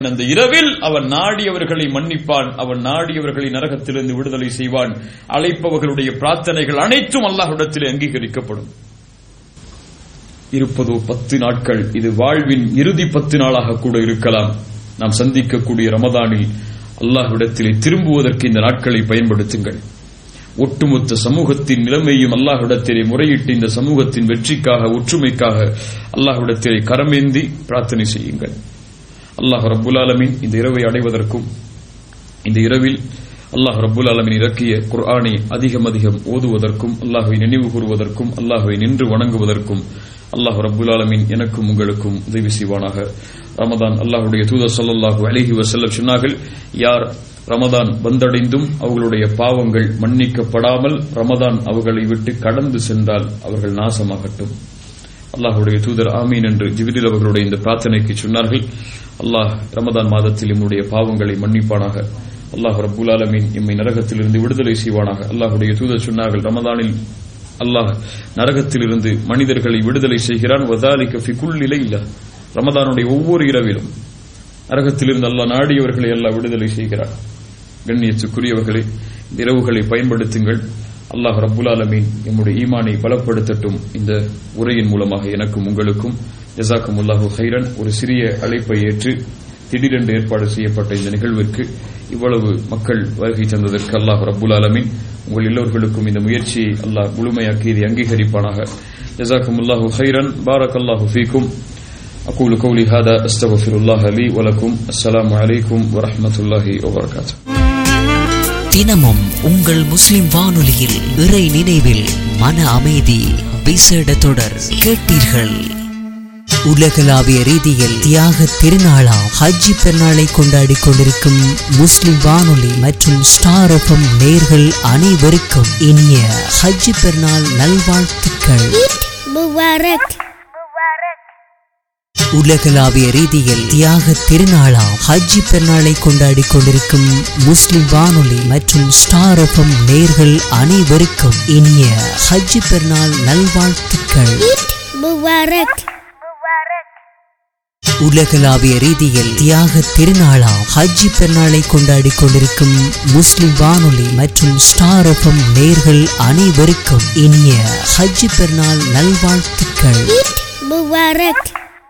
அந்த இரவில் அவன் நாடியவர்களை மன்னிப்பான் அவன் நாடியவர்களை நரகத்திலிருந்து விடுதலை செய்வான் அழைப்பவர்களுடைய பிரார்த்தனைகள் அனைத்தும் அல்லாஹ்விடத்தில் அங்கீகரிக்கப்படும் இருப்பதோ பத்து நாட்கள் இது வாழ்வின் இறுதி பத்து நாளாக கூட இருக்கலாம் நாம் சந்திக்கக்கூடிய ரமதானில் அல்லாஹ்விடத்திலே திரும்புவதற்கு இந்த நாட்களை பயன்படுத்துங்கள் ஒட்டுமொத்த சமூகத்தின் நிலைமையும் அல்லாஹ்விடத்திலே முறையிட்டு இந்த சமூகத்தின் வெற்றிக்காக ஒற்றுமைக்காக அல்லாஹ்விடத்திலே கரமேந்தி பிரார்த்தனை செய்யுங்கள் அல்லாஹ் ரப்புல் ஆலமீன் இந்த இரவை அடைவதற்கும் இந்த இரவில் அல்லாஹ் ரப்புல் ஆலமீன் இறக்கிய குர்ஆனை அதிகம் அதிகம் ஓதுவதற்கும் அல்லாஹ்வை நினைவு கூறுவதற்கும் அல்லாஹ்வை நின்று வணங்குவதற்கும் அல்லாஹ் ரப்புல் ஆலமீன் எனக்கும் உங்களுக்கும் உதவி செய்வானாக ரமதான் அல்லாஹ்வுடைய தூதர் ஸல்லல்லாஹு அலைஹி வஸல்லம் சொன்னார்கள் யார் ரமதான் வந்தடைந்தும் அவர்களுடைய பாவங்கள் மன்னிக்கப்படாமல் ரமதான் அவர்களை விட்டு கடந்து சென்றால் அவர்கள் நாசமாகட்டும் அல்லாஹ்வுடைய தூதர் ஆமீன் என்று ஜிபிரில் அவர்களுடைய இந்த பிரார்த்தனைக்கு சொன்னார்கள் அல்லாஹ் ரமதான் மாதத்தில் நம்முடைய பாவங்களை மன்னிப்பானாக அல்லாஹ் ரப்புல் ஆலமீன் எம்மை நரகத்திலிருந்து விடுதலை செய்வானாக அல்லாஹ்வுடைய தூதர் சொன்னார்கள் ரமதானில் அல்லாஹ் நரகத்திலிருந்து மனிதர்களை விடுதலை செய்கிறான் வதாலிக்க ஃபி குல் இலையில ரமதானுடைய ஒவ்வொரு இரவிலும் நரகத்திலிருந்து அல்லாஹ் நாடியவர்களை அல்லாஹ் விடுதலை செய்கிறான் கண்ணியத்துக்குரியவர்களே இந்த இரவுகளை பயன்படுத்துங்கள் அல்லாஹ் ரப்புல் ஆலமீன் எம்முடைய ஈமானை பலப்படுத்தட்டும் இந்த உரையின் மூலமாக எனக்கும் உங்களுக்கும் ஜசாக்கும் உல்லாஹு ஹைரன் ஒரு சிறிய அழைப்பை ஏற்று திடீரென்று ஏற்பாடு செய்யப்பட்ட இந்த நிகழ்விற்கு இவ்வளவு மக்கள் வருகை தந்ததற்கு அல்லாஹ் ரப்புல் ஆலமீன் உங்கள் எல்லோர்களுக்கும் இந்த முயற்சியை அல்லாஹ் முழுமையாக்கி இதை அங்கீகரிப்பானாக ஜசாக்கும் உல்லாஹு ஹைரன் பாரக் அல்லாஹு ஃபீக்கும் أقول قولي هذا أستغفر الله لي ولكم السلام عليكم ورحمة الله وبركاته தினமும் உங்கள் முஸ்லிம் வானொலியில் இறை நினைவில் மன அமைதி விசேட தொடர் கேட்டீர்கள் உலகளாவிய ரீதியில் தியாக திருநாளாம் ஹஜ்ஜி பெருநாளை கொண்டாடி கொண்டிருக்கும் முஸ்லிம் வானொலி மற்றும் ஸ்டார் எஃப்எம் நேர்கள் அனைவருக்கும் இனிய ஹஜ்ஜி பெருநாள் நல்வாழ்த்துக்கள் முபாரக் உலகளாவிய ரீதியில் தியாக திருநாளாம் ஹஜ்ஜி பெருநாளை கொண்டாடி கொண்டிருக்கும் முஸ்லிம் வானொலி மற்றும் ஸ்டார் எஃப்எம் நேர்கள் அனைவருக்கும் இனிய ஹஜ்ஜி பெருநாள் நல்வாழ்த்துக்கள் முபாரக் உலகளாவிய ரீதியில் தியாக திருநாளாம் ஹஜ்ஜி பெருநாளை கொண்டாடி கொண்டிருக்கும் முஸ்லிம் வானொலி மற்றும் ஸ்டார் எஃப்எம் நேர்கள் அனைவருக்கும் இனிய ஹஜ்ஜி பெருநாள் நல்வாழ்த்துக்கள் முபாரக்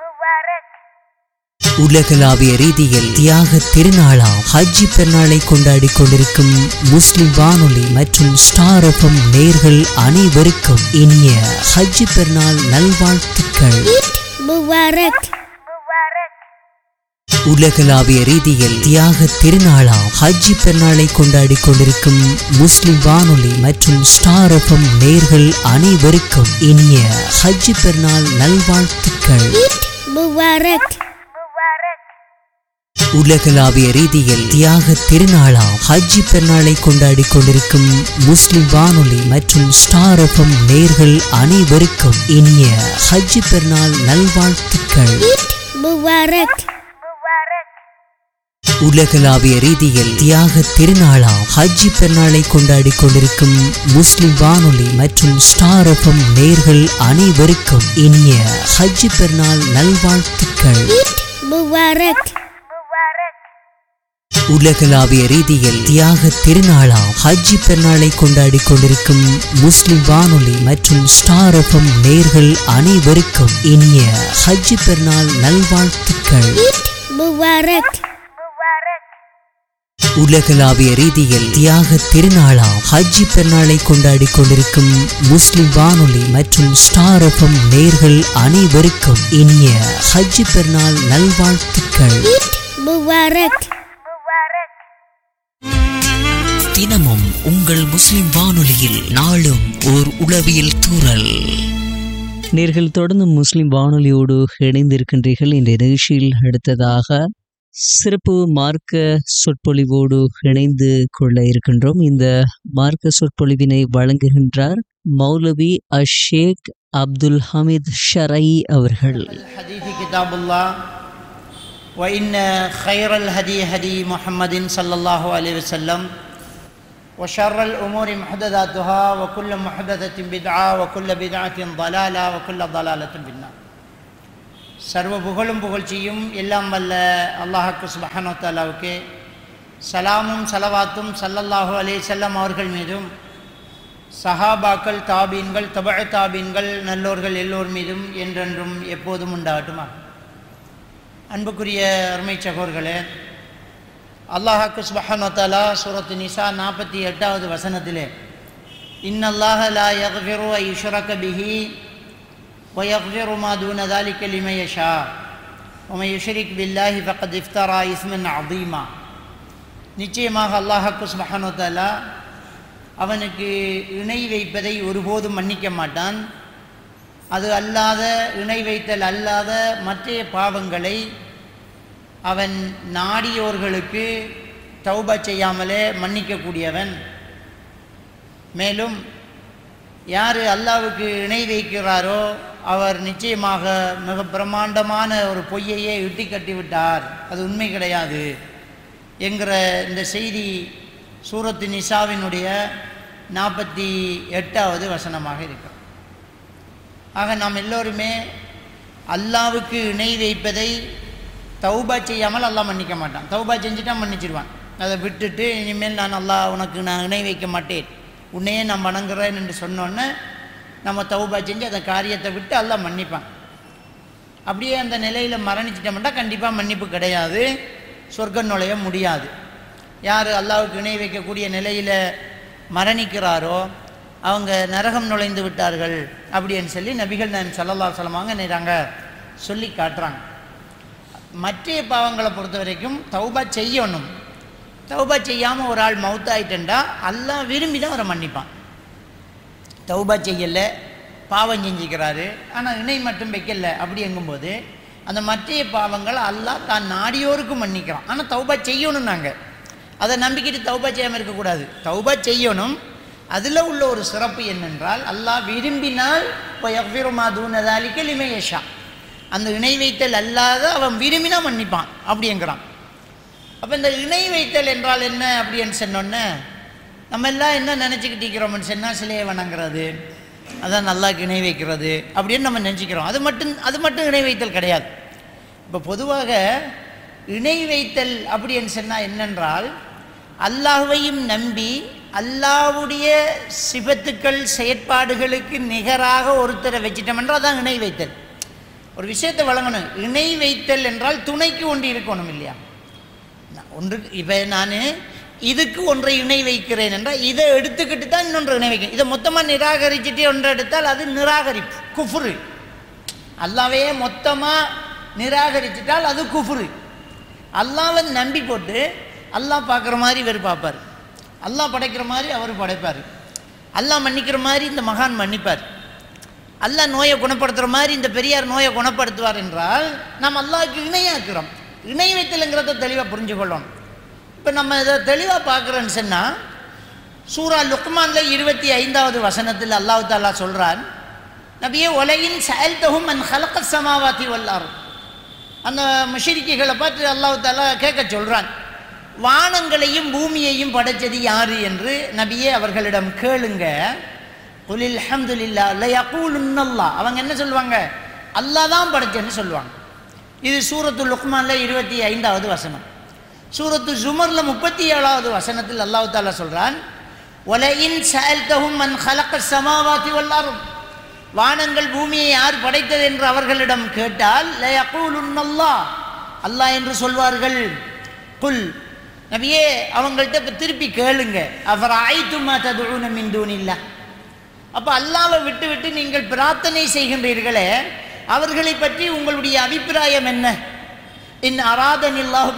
உலகளாவிய ரீதியில் தியாக திருநாளாம் ஹஜ்ஜி பெருநாளை கொண்டாடி கொண்டிருக்கும் முஸ்லிம் வானொலி மற்றும் ஸ்டார் எஃப்எம் நேர்கள் அனைவருக்கும் இனிய ஹஜ்ஜி பெருநாள் நல்வாழ்த்துக்கள் முபாரக் உலகளாவிய ரீதியில் தியாக திருநாளாம் ஹஜ்ஜி பெருநாளை கொண்டாடி கொண்டிருக்கும் முஸ்லிம் வானொலி மற்றும் ஸ்டார் எஃப்எம் நேர்கள் அனைவருக்கும் இனிய ஹஜ்ஜி பெருநாள் நல்வாழ்த்துக்கள் முபாரக் உலகளாவிய ரீதியில் தியாக திருநாளாம் ஹஜ்ஜி பெருநாளை கொண்டாடி கொண்டிருக்கும் முஸ்லிம் வானொலி மற்றும் ஸ்டார் எஃப்எம் நேர்கள் அனைவருக்கும் இனிய ஹஜ்ஜி பெருநாள் நல்வாழ்த்துக்கள் முபாரக் உலகளாவிய ரீதியில் தியாக திருநாளாம் ஹஜ்ஜி பெருநாளை கொண்டாடி கொண்டிருக்கும் முஸ்லிம் வானொலி மற்றும் ஸ்டார் எஃப்எம் நேர்கள் அனைவருக்கும் இனிய ஹஜ்ஜி பெருநாள் நல்வாழ்த்துக்கள் முபாரக் உலகளாவிய ரீதியில் தியாக திருநாளாம் ஹஜ்ஜி பெருநாளை கொண்டாடி கொண்டிருக்கும் முஸ்லிம் வானொலி மற்றும் ஸ்டார் எஃப்எம் நேர்கள் அனைவருக்கும் இனிய ஹஜ்ஜி பெருநாள் நல்வாழ்த்துக்கள் முபாரக் உலகளாவிய ரீதியில் தியாக திருநாளாம் ஹஜ்ஜி பெருநாளை கொண்டாடி கொண்டிருக்கும் முஸ்லிம் வானொலி மற்றும் ஸ்டார் எஃப்எம் நேர்கள் அனைவருக்கும் இனிய ஹஜ்ஜி பெருநாள் நல்வாழ்த்துக்கள் முபாரக் தினமும் உங்கள் முஸ்லிம் வானொலியில் நாளும் ஓர் உளவியல் தூறல் நேர்கள் தொடர்ந்து முஸ்லிம் வானொலியோடு இணைந்திருக்கின்றீர்கள் இந்த நிகழ்ச்சியில் அடுத்ததாக சிறப்பு மார்க்க சொற்பொழிவோடு இணைந்து கொள்ள இருக்கின்றோம் இந்த மார்க்க சொற்பொழிவினை வழங்குகின்றார் மௌலவி அஷேக் அப்துல் ஹமீத் ஷரை அவர்கள் الحديث كتاب الله وإن خير الهدي هدي محمد صلى الله عليه وسلم وشر الأمور محدثاتها وكل محدثة بدعة وكل بدعة ضلالة وكل ضلالة في النار சர்வ புகழும் புகழ்ச்சியும் எல்லாம் வல்ல அல்லாஹாக்கு சுபஹானோ தாலாவுக்கு சலாமும் சலவாத்தும் சல்லல்லாஹு அலே செல்லம் அவர்கள் மீதும் சஹாபாக்கள் தாபீன்கள் தபழ தாபீன்கள் நல்லோர்கள் எல்லோர் மீதும் என்றென்றும் எப்போதும் உண்டாகட்டுமா அன்புக்குரிய அருமை சகோர்களே அல்லாஹாக்கு சுபஹானோ தாலா சூரத்து நிசா நாற்பத்தி எட்டாவது வசனத்திலே இன்னல்லாஹ லா யக்ஃபிரு ஐ யுஷ்ரக பிஹி ويغفر ما دون ذلك لمن يشاء ومن يشرك بالله فقد افترى اثما عظيما நிச்சயமாக அல்லாஹாக்கு சுபஹானோ தாலா அவனுக்கு இணை வைப்பதை ஒருபோதும் மன்னிக்க மாட்டான் அது அல்லாத இணை வைத்தல் அல்லாத மற்ற பாவங்களை அவன் நாடியோர்களுக்கு தௌபா செய்யாமலே மன்னிக்கக்கூடியவன் மேலும் யார் அல்லாவுக்கு இணை வைக்கிறாரோ அவர் நிச்சயமாக மிக பிரம்மாண்டமான ஒரு பொய்யையே இட்டி கட்டி விட்டார் அது உண்மை கிடையாது என்கிற இந்த செய்தி சூரத்து நிசாவினுடைய நாற்பத்தி எட்டாவது வசனமாக இருக்கும் ஆக நாம் எல்லோருமே அல்லாவுக்கு இணை வைப்பதை தௌபா செய்யாமல் அல்லாஹ் மன்னிக்க மாட்டான் தௌபா செஞ்சுட்டா மன்னிச்சிடுவான் அதை விட்டுட்டு இனிமேல் நான் அல்லாஹ் உனக்கு நான் இணை வைக்க மாட்டேன் உன்னையே நான் வணங்குறேன் என்று சொன்னோன்னே நம்ம தௌபா செஞ்சு அந்த காரியத்தை விட்டு எல்லாம் மன்னிப்பான் அப்படியே அந்த நிலையில் மரணிச்சிட்டோம்னா கண்டிப்பாக மன்னிப்பு கிடையாது சொர்க்கம் நுழைய முடியாது யார் அல்லாவுக்கு இணை வைக்கக்கூடிய நிலையில் மரணிக்கிறாரோ அவங்க நரகம் நுழைந்து விட்டார்கள் அப்படின்னு சொல்லி நபிகள் நான் சல்லல்லா சொல்லமாங்க நேராங்க சொல்லி காட்டுறாங்க மற்ற பாவங்களை பொறுத்த வரைக்கும் தௌபா செய்யணும் தௌபா செய்யாமல் ஒரு ஆள் மவுத்தாயிட்டா அல்லாஹ் விரும்பி தான் அவரை மன்னிப்பான் தௌபா செய்யலை பாவம் செஞ்சுக்கிறாரு ஆனால் இணை மட்டும் வைக்கல அப்படி எங்கும்போது அந்த மற்ற பாவங்கள் அல்லாஹ் தான் நாடியோருக்கும் மன்னிக்கிறான் ஆனால் தௌபா செய்யணும் நாங்கள் அதை நம்பிக்கிட்டு தௌபா செய்யாமல் இருக்கக்கூடாது தௌபா செய்யணும் அதில் உள்ள ஒரு சிறப்பு என்னென்றால் அல்லாஹ் விரும்பினால் இப்போ எவ்விரமா தூனதாலிக்க லிமேஷா அந்த இணை வைத்தல் அல்லாத அவன் விரும்பினா மன்னிப்பான் அப்படிங்கிறான் அப்போ இந்த இணை வைத்தல் என்றால் என்ன அப்படின்னு சொன்னோன்னே நம்ம எல்லாம் என்ன நினச்சிக்கிட்டு இருக்கிறோம்னு சொன்னால் சிலையை வணங்குறது அதான் நல்லா இணை வைக்கிறது அப்படின்னு நம்ம நினச்சிக்கிறோம் அது மட்டும் அது மட்டும் இணை வைத்தல் கிடையாது இப்போ பொதுவாக இணை வைத்தல் அப்படின்னு சொன்னால் என்னென்றால் அல்லாஹ்வையும் நம்பி அல்லாவுடைய சிபத்துக்கள் செயற்பாடுகளுக்கு நிகராக ஒருத்தரை வச்சிட்டோம்ன்றா தான் இணை வைத்தல் ஒரு விஷயத்தை வழங்கணும் இணை வைத்தல் என்றால் துணைக்கு ஒன்று இருக்கணும் இல்லையா ஒன்று இப்போ நான் இதுக்கு ஒன்றை இணை வைக்கிறேன் என்றால் இதை எடுத்துக்கிட்டு தான் இன்னொன்று இணை வைக்கிறேன் இதை மொத்தமாக நிராகரிச்சுட்டு ஒன்றை எடுத்தால் அது நிராகரிப்பு குஃபுரு அல்லாவையே மொத்தமாக நிராகரிச்சிட்டால் அது குஃபுரு அல்லாவை நம்பி போட்டு அல்லாஹ் பார்க்குற மாதிரி இவர் பார்ப்பார் அல்லாஹ் படைக்கிற மாதிரி அவர் படைப்பார் அல்லாஹ் மன்னிக்கிற மாதிரி இந்த மகான் மன்னிப்பார் அல்லாஹ் நோயை குணப்படுத்துகிற மாதிரி இந்த பெரியார் நோயை குணப்படுத்துவார் என்றால் நாம் அல்லாஹ்க்கு இணையாக்குறோம் இணை வைத்தலுங்கிறத தெளிவாக புரிஞ்சு கொள்ளணும் இப்போ நம்ம இதை தெளிவாக பார்க்குறோன்னு சொன்னால் சூரா லுக்மானில் இருபத்தி ஐந்தாவது வசனத்தில் அல்லாஹு தாலா சொல்கிறான் நபியே உலகின் செயல்தகும் அன் ஹலக்க சமாவாத்தி வல்லார் அந்த முஷிரிக்கைகளை பார்த்து அல்லாஹு தாலா கேட்க சொல்கிறான் வானங்களையும் பூமியையும் படைச்சது யாரு என்று நபியே அவர்களிடம் கேளுங்க குலில் அஹமதுல்லா இல்லையா அவங்க என்ன சொல்லுவாங்க அல்லாஹ் தான் படைச்சேன்னு சொல்லுவாங்க இது சூரத்து லுக்மானில் இருபத்தி ஐந்தாவது வசனம் சூரத்து ஜுமரில் முப்பத்தி ஏழாவது வசனத்தில் அல்லாஹு தாலா சொல்கிறான் ஒலையின் செயல்தகும் மன் ஹலக்க சமாவாத்தி வல்லாரும் வானங்கள் பூமியை யார் படைத்தது என்று அவர்களிடம் கேட்டால் லயக்கூலுன்னல்லா அல்லாஹ் என்று சொல்வார்கள் குல் நபியே அவங்கள்ட்ட இப்போ திருப்பி கேளுங்க அவர் ஆய்த்துமா ததுழுன மிந்தூனில்லா அப்போ அல்லாவை விட்டு விட்டு நீங்கள் பிரார்த்தனை செய்கின்றீர்களே அவர்களை பற்றி உங்களுடைய அபிப்பிராயம் என்ன இன் அராதன்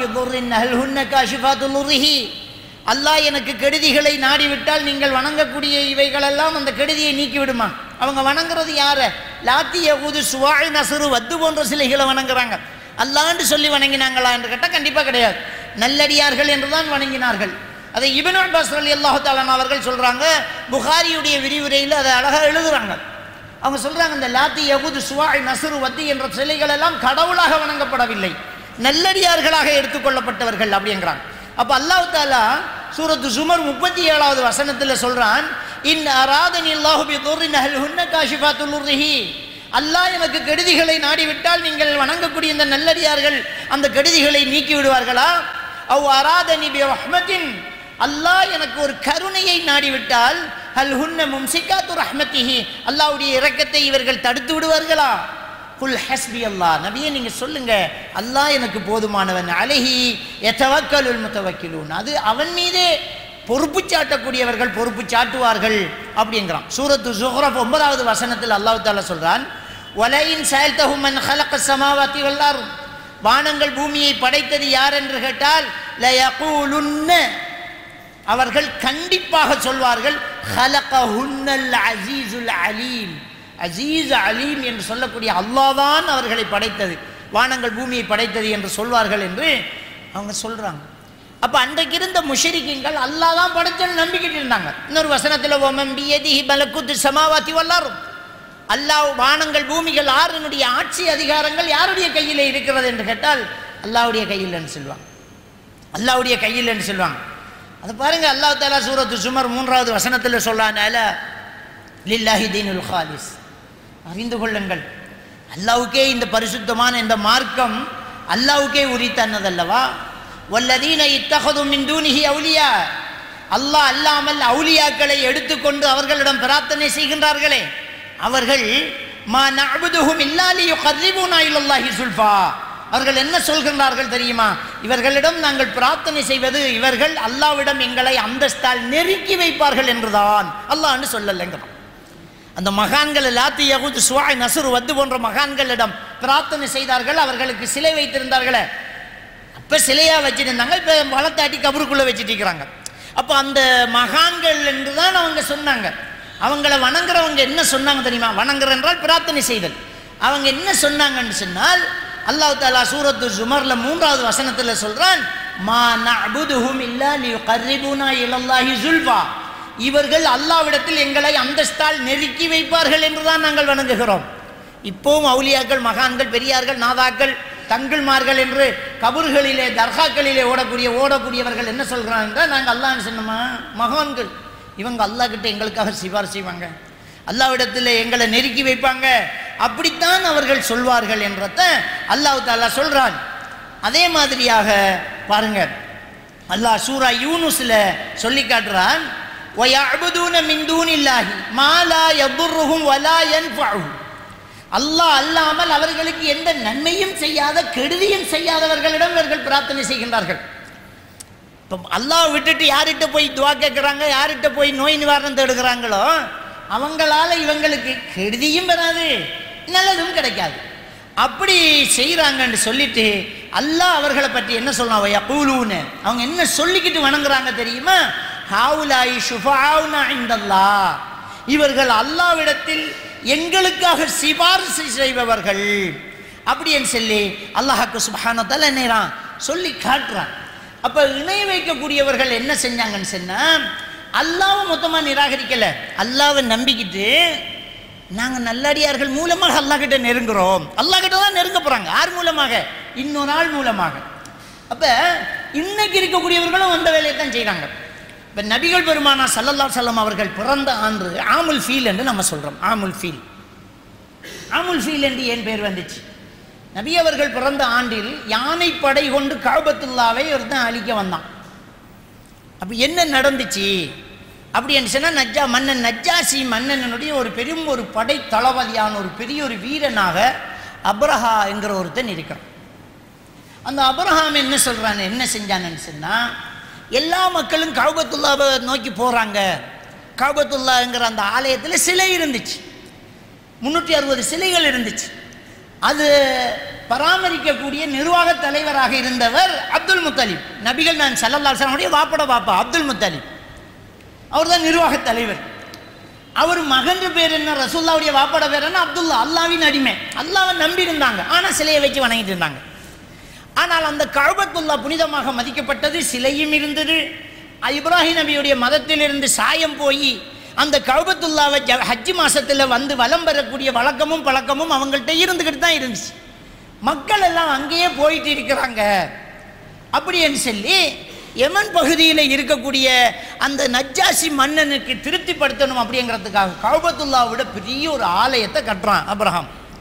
இல்லாஹுரிஹி அல்லாஹ் எனக்கு கெடுதிகளை நாடிவிட்டால் நீங்கள் வணங்கக்கூடிய இவைகளெல்லாம் அந்த கெடுதியை நீக்கி விடுமா அவங்க வணங்குறது யார லாத்திய ஊது சுவாழ் நசுறு வத்து போன்ற சிலைகளை வணங்குறாங்க அல்லாண்டு சொல்லி வணங்கினாங்களா என்று கேட்டால் கண்டிப்பாக கிடையாது நல்லடியார்கள் என்றுதான் வணங்கினார்கள் அதை இபன் அப்பாஸ் அலி அல்லாஹு தாலான் அவர்கள் சொல்கிறாங்க புகாரியுடைய விரிவுரையில் அதை அழகாக எழுதுறாங்க அவங்க சொல்கிறாங்க இந்த லாத்தி யகுது சுவாய் நசுரு வத்தி என்ற சிலைகள் எல்லாம் கடவுளாக வணங்கப்படவில்லை நல்லடியார்களாக எடுத்துக்கொள்ளப்பட்டவர்கள் அப்படிங்கிறாங்க அப்போ அல்லாஹ் தாலா சூரத்து சுமர் முப்பத்தி ஏழாவது வசனத்தில் சொல்கிறான் இன் அராதனி அல்லாஹு பி துர்ரின் அஹல் ஹுன்ன காஷிஃபாத்துல் உர்ரிஹி அல்லாஹ் எனக்கு கெடுதிகளை நாடிவிட்டால் நீங்கள் வணங்கக்கூடிய இந்த நல்லடியார்கள் அந்த கெடுதிகளை நீக்கி விடுவார்களா அவ் அராதனி பி ரஹ்மத்தின் அல்லாஹ் எனக்கு ஒரு கருணையை நாடிவிட்டால் ஹல் ஹுன்ன மும்சிகாத்து ரஹ்மத்திஹி அல்லாஹ்வுடைய இரக்கத்தை இவர்கள் தடுத்து விடுவார்களா குல் ஹஸ்பி அல்லாஹ் நபியே நீங்க சொல்லுங்க அல்லாஹ் எனக்கு போதுமானவன் அலஹி எத்தவக்கலுல் முத்தவக்கிலூன் அது அவன் மீதே பொறுப்பு சாட்டக்கூடியவர்கள் பொறுப்பு சாட்டுவார்கள் அப்படிங்கிறான் சூரத்து சுஹ்ரப் ஒன்பதாவது வசனத்தில் அல்லாஹ் தாலா சொல்றான் வலையின் செயல்தகும் மன் ஹலக்க சமாவாத்தி வல்லார் வானங்கள் பூமியை படைத்தது யார் என்று கேட்டால் லயகூலுன்ன அவர்கள் கண்டிப்பாக சொல்வார்கள் ஹலகஹுன்னல் அசீசுல் அலீம் அசீஸ் அலீம் என்று சொல்லக்கூடிய அல்லாஹ்தான் அவர்களை படைத்தது வானங்கள் பூமியை படைத்தது என்று சொல்வார்கள் என்று அவங்க சொல்றாங்க அப்ப அன்றைக்கு இருந்த முஷரிக்கிங்கள் அல்லாஹ் தான் படைச்சல் நம்பிக்கிட்டு இருந்தாங்க இன்னொரு வசனத்தில் ஓமம் பியதிஹி பலக்குத்து சமாவாத்தி வல்லாரும் அல்லாஹ் வானங்கள் பூமிகள் ஆறுனுடைய ஆட்சி அதிகாரங்கள் யாருடைய கையில் இருக்கிறது என்று கேட்டால் அல்லாஹ்வுடைய கையில்னு சொல்லுவாங்க அல்லாஹ்வுடைய கையில்னு சொல்லுவாங்க அதை பாருங்க அல்லாஹ் தாலா சூரத்து சுமர் மூன்றாவது வசனத்தில் சொல்றானால லில்லாஹி தீனுல் ஹாலிஸ் அறிந்து கொள்ளுங்கள் அல்லாஹ்வுக்கே இந்த பரிசுத்தமான இந்த மார்க்கம் அல்லாஹ்வுக்கே உரித்தன்னதல்லவா வல்லதீன இத்தகது மின் தூனிஹி அவுலியா அல்லாஹ் அல்லாமல் அவுலியாக்களை எடுத்துக்கொண்டு அவர்களிடம் பிரார்த்தனை செய்கின்றார்களே அவர்கள் மா நஅபுதுஹும் இல்லா லியுகர்ரிபூனா இலல்லாஹி சுல்ஃபா அவர்கள் என்ன சொல்கின்றார்கள் தெரியுமா இவர்களிடம் நாங்கள் பிரார்த்தனை செய்வது இவர்கள் அல்லாவிடம் எங்களை அந்தஸ்தால் நெருக்கி வைப்பார்கள் என்றுதான் அல்லாஹ்னு சொல்லலைங்கிறான் அந்த மகான்கள் லாத்தி யகுத் சுவாய் நசுர் வத்து போன்ற மகான்களிடம் பிரார்த்தனை செய்தார்கள் அவர்களுக்கு சிலை வைத்திருந்தார்களே அப்ப சிலையா வச்சிருந்தாங்க இப்ப வளர்த்தாட்டி கபருக்குள்ள வச்சுட்டு இருக்கிறாங்க அப்போ அந்த மகான்கள் என்று தான் அவங்க சொன்னாங்க அவங்கள வணங்குறவங்க என்ன சொன்னாங்க தெரியுமா வணங்குற என்றால் பிரார்த்தனை செய்தல் அவங்க என்ன சொன்னாங்கன்னு சொன்னால் அல்லாஹ் தாலா சூரத்து ஜுமர்ல மூன்றாவது வசனத்துல சொல்றான் மா நஅபுதுஹும் இல்லா லியுகர்ரிபூனா இலல்லாஹி சுல்ஃபா இவர்கள் அல்லாவிடத்தில் எங்களை அந்தஸ்தால் நெருக்கி வைப்பார்கள் என்றுதான் நாங்கள் வணங்குகிறோம் இப்போவும் அவுலியாக்கள் மகான்கள் பெரியார்கள் நாதாக்கள் தங்கள்மார்கள் என்று கபர்களிலே தர்காக்களிலே ஓடக்கூடிய ஓடக்கூடியவர்கள் என்ன சொல்கிறாங்க என்றால் நாங்கள் அல்லாஹ்னு சொன்னோமா மகான்கள் இவங்க அல்லாஹ் கிட்ட எங்களுக்காக சிபார் செய்வாங்க அல்லாவிடத்தில் எங்களை நெருக்கி வைப்பாங்க அப்படித்தான் அவர்கள் சொல்வார்கள் என்றத அல்லாஹ் தாலா சொல்றான் அதே மாதிரியாக பாருங்க அல்லாஹ் சூரா யூனுஸ்ல சொல்லி காட்டுறான் وَيَعْبُدُونَ مِن دُونِ اللَّهِ مَا لَا يَضُرُّهُمْ وَلَا يَنفَعُهُم அல்லாஹ் அல்லாமல் அவர்களுக்கு எந்த நன்மையும் செய்யாத கெடுதியும் செய்யாதவர்களிடம் இவர்கள் பிரார்த்தனை செய்கின்றார்கள் இப்போ அல்லாஹ் விட்டுட்டு யார்கிட்ட போய் துவா கேட்குறாங்க யார்கிட்ட போய் நோய் நிவாரணம் தேடுகிறாங்களோ அவங்களால இவங்களுக்கு கெடுதியும் வராது நல்லதும் கிடைக்காது அப்படி செய்கிறாங்கன்னு சொல்லிட்டு அல்லாஹ் அவர்களை பற்றி என்ன சொல்றான் யகூலூன்னு அவங்க என்ன சொல்லிக்கிட்டு வணங்குறாங்க தெரியுமா ஹாவுலாய் ஷுஃபாவுனா இந்தல்லாஹ் இவர்கள் அல்லாவிடத்தில் எங்களுக்காக சிபாரிசு செய்பவர்கள் அப்படின்னு சொல்லி அல்லாஹாக்கு சுபஹானத்தால் என்னறான் சொல்லி காட்டுறான் அப்ப இணை வைக்கக்கூடியவர்கள் என்ன செஞ்சாங்கன்னு சொன்னா அல்லாவை மொத்தமா நிராகரிக்கல அல்லாவை நம்பிக்கிட்டு நாங்க நல்லடியார்கள் மூலமாக அல்லாஹ் கிட்ட நெருங்குறோம் அல்லாஹ் கிட்ட தான் நெருங்க போறாங்க யார் மூலமாக இன்னொரு ஆள் மூலமாக அப்ப இன்னைக்கு இருக்கக்கூடியவர்களும் அந்த வேலையை தான் செய்றாங்க இப்போ நபிகள் பெருமானா சல்லல்லா சல்லம் அவர்கள் பிறந்த ஆண்டு ஆமுல் ஃபீல் என்று நம்ம சொல்றோம் ஆமுல் ஃபீல் ஆமுல் ஃபீல் என்று ஏன் பேர் வந்துச்சு நபி அவர்கள் பிறந்த ஆண்டில் யானை படை கொண்டு காபத்துல்லாவை ஒருத்தன் அழிக்க வந்தான் அப்போ என்ன நடந்துச்சு அப்படின்னு சொன்னால் நஜ்ஜா மன்னன் நஜ்ஜாசி மன்னனுடைய ஒரு பெரும் ஒரு படை தளபதியான ஒரு பெரிய ஒரு வீரனாக அப்ரஹா என்கிற ஒருத்தன் இருக்கிறான் அந்த அப்ரஹாம் என்ன சொல்றான் என்ன செஞ்சான்னு சொன்னா எல்லா மக்களும் கவுபத்துல்லாவை நோக்கி போறாங்க கவுபத்துல்லாங்கிற அந்த ஆலயத்தில் சிலை இருந்துச்சு முன்னூற்றி அறுபது சிலைகள் இருந்துச்சு அது பராமரிக்கக்கூடிய நிர்வாக தலைவராக இருந்தவர் அப்துல் முத்தலிப் நபிகள் நான் சல்லல்லாசனுடைய வாப்பட வாப்பா அப்துல் முத்தலிப் அவர் தான் நிர்வாக தலைவர் அவர் மகன் பேர் என்ன ரசூல்லாவுடைய வாப்பட பேர் என்ன அப்துல்லா அல்லாவின் அடிமை அல்லாவை நம்பி இருந்தாங்க ஆனால் சிலையை வச்சு வணங்கிட்டு இருந்தாங்க ஆனால் அந்த கழபத்துல்லா புனிதமாக மதிக்கப்பட்டது சிலையும் இருந்தது இப்ராஹிம் நபியுடைய மதத்திலிருந்து சாயம் போய் அந்த கௌபத்துல்லாவை ஜ ஹஜ்ஜி மாசத்துல வந்து வலம் பெறக்கூடிய வழக்கமும் பழக்கமும் அவங்கள்ட்ட இருந்துக்கிட்டு தான் இருந்துச்சு மக்கள் எல்லாம் அங்கேயே போயிட்டு இருக்கிறாங்க அப்படின்னு சொல்லி யமன் பகுதியில் இருக்கக்கூடிய அந்த நஜ்ஜாசி மன்னனுக்கு திருப்திப்படுத்தணும் அப்படிங்கிறதுக்காக கௌபத்துல்லாவோட பெரிய ஒரு ஆலயத்தை கட்டுறான் அப்ரஹாம்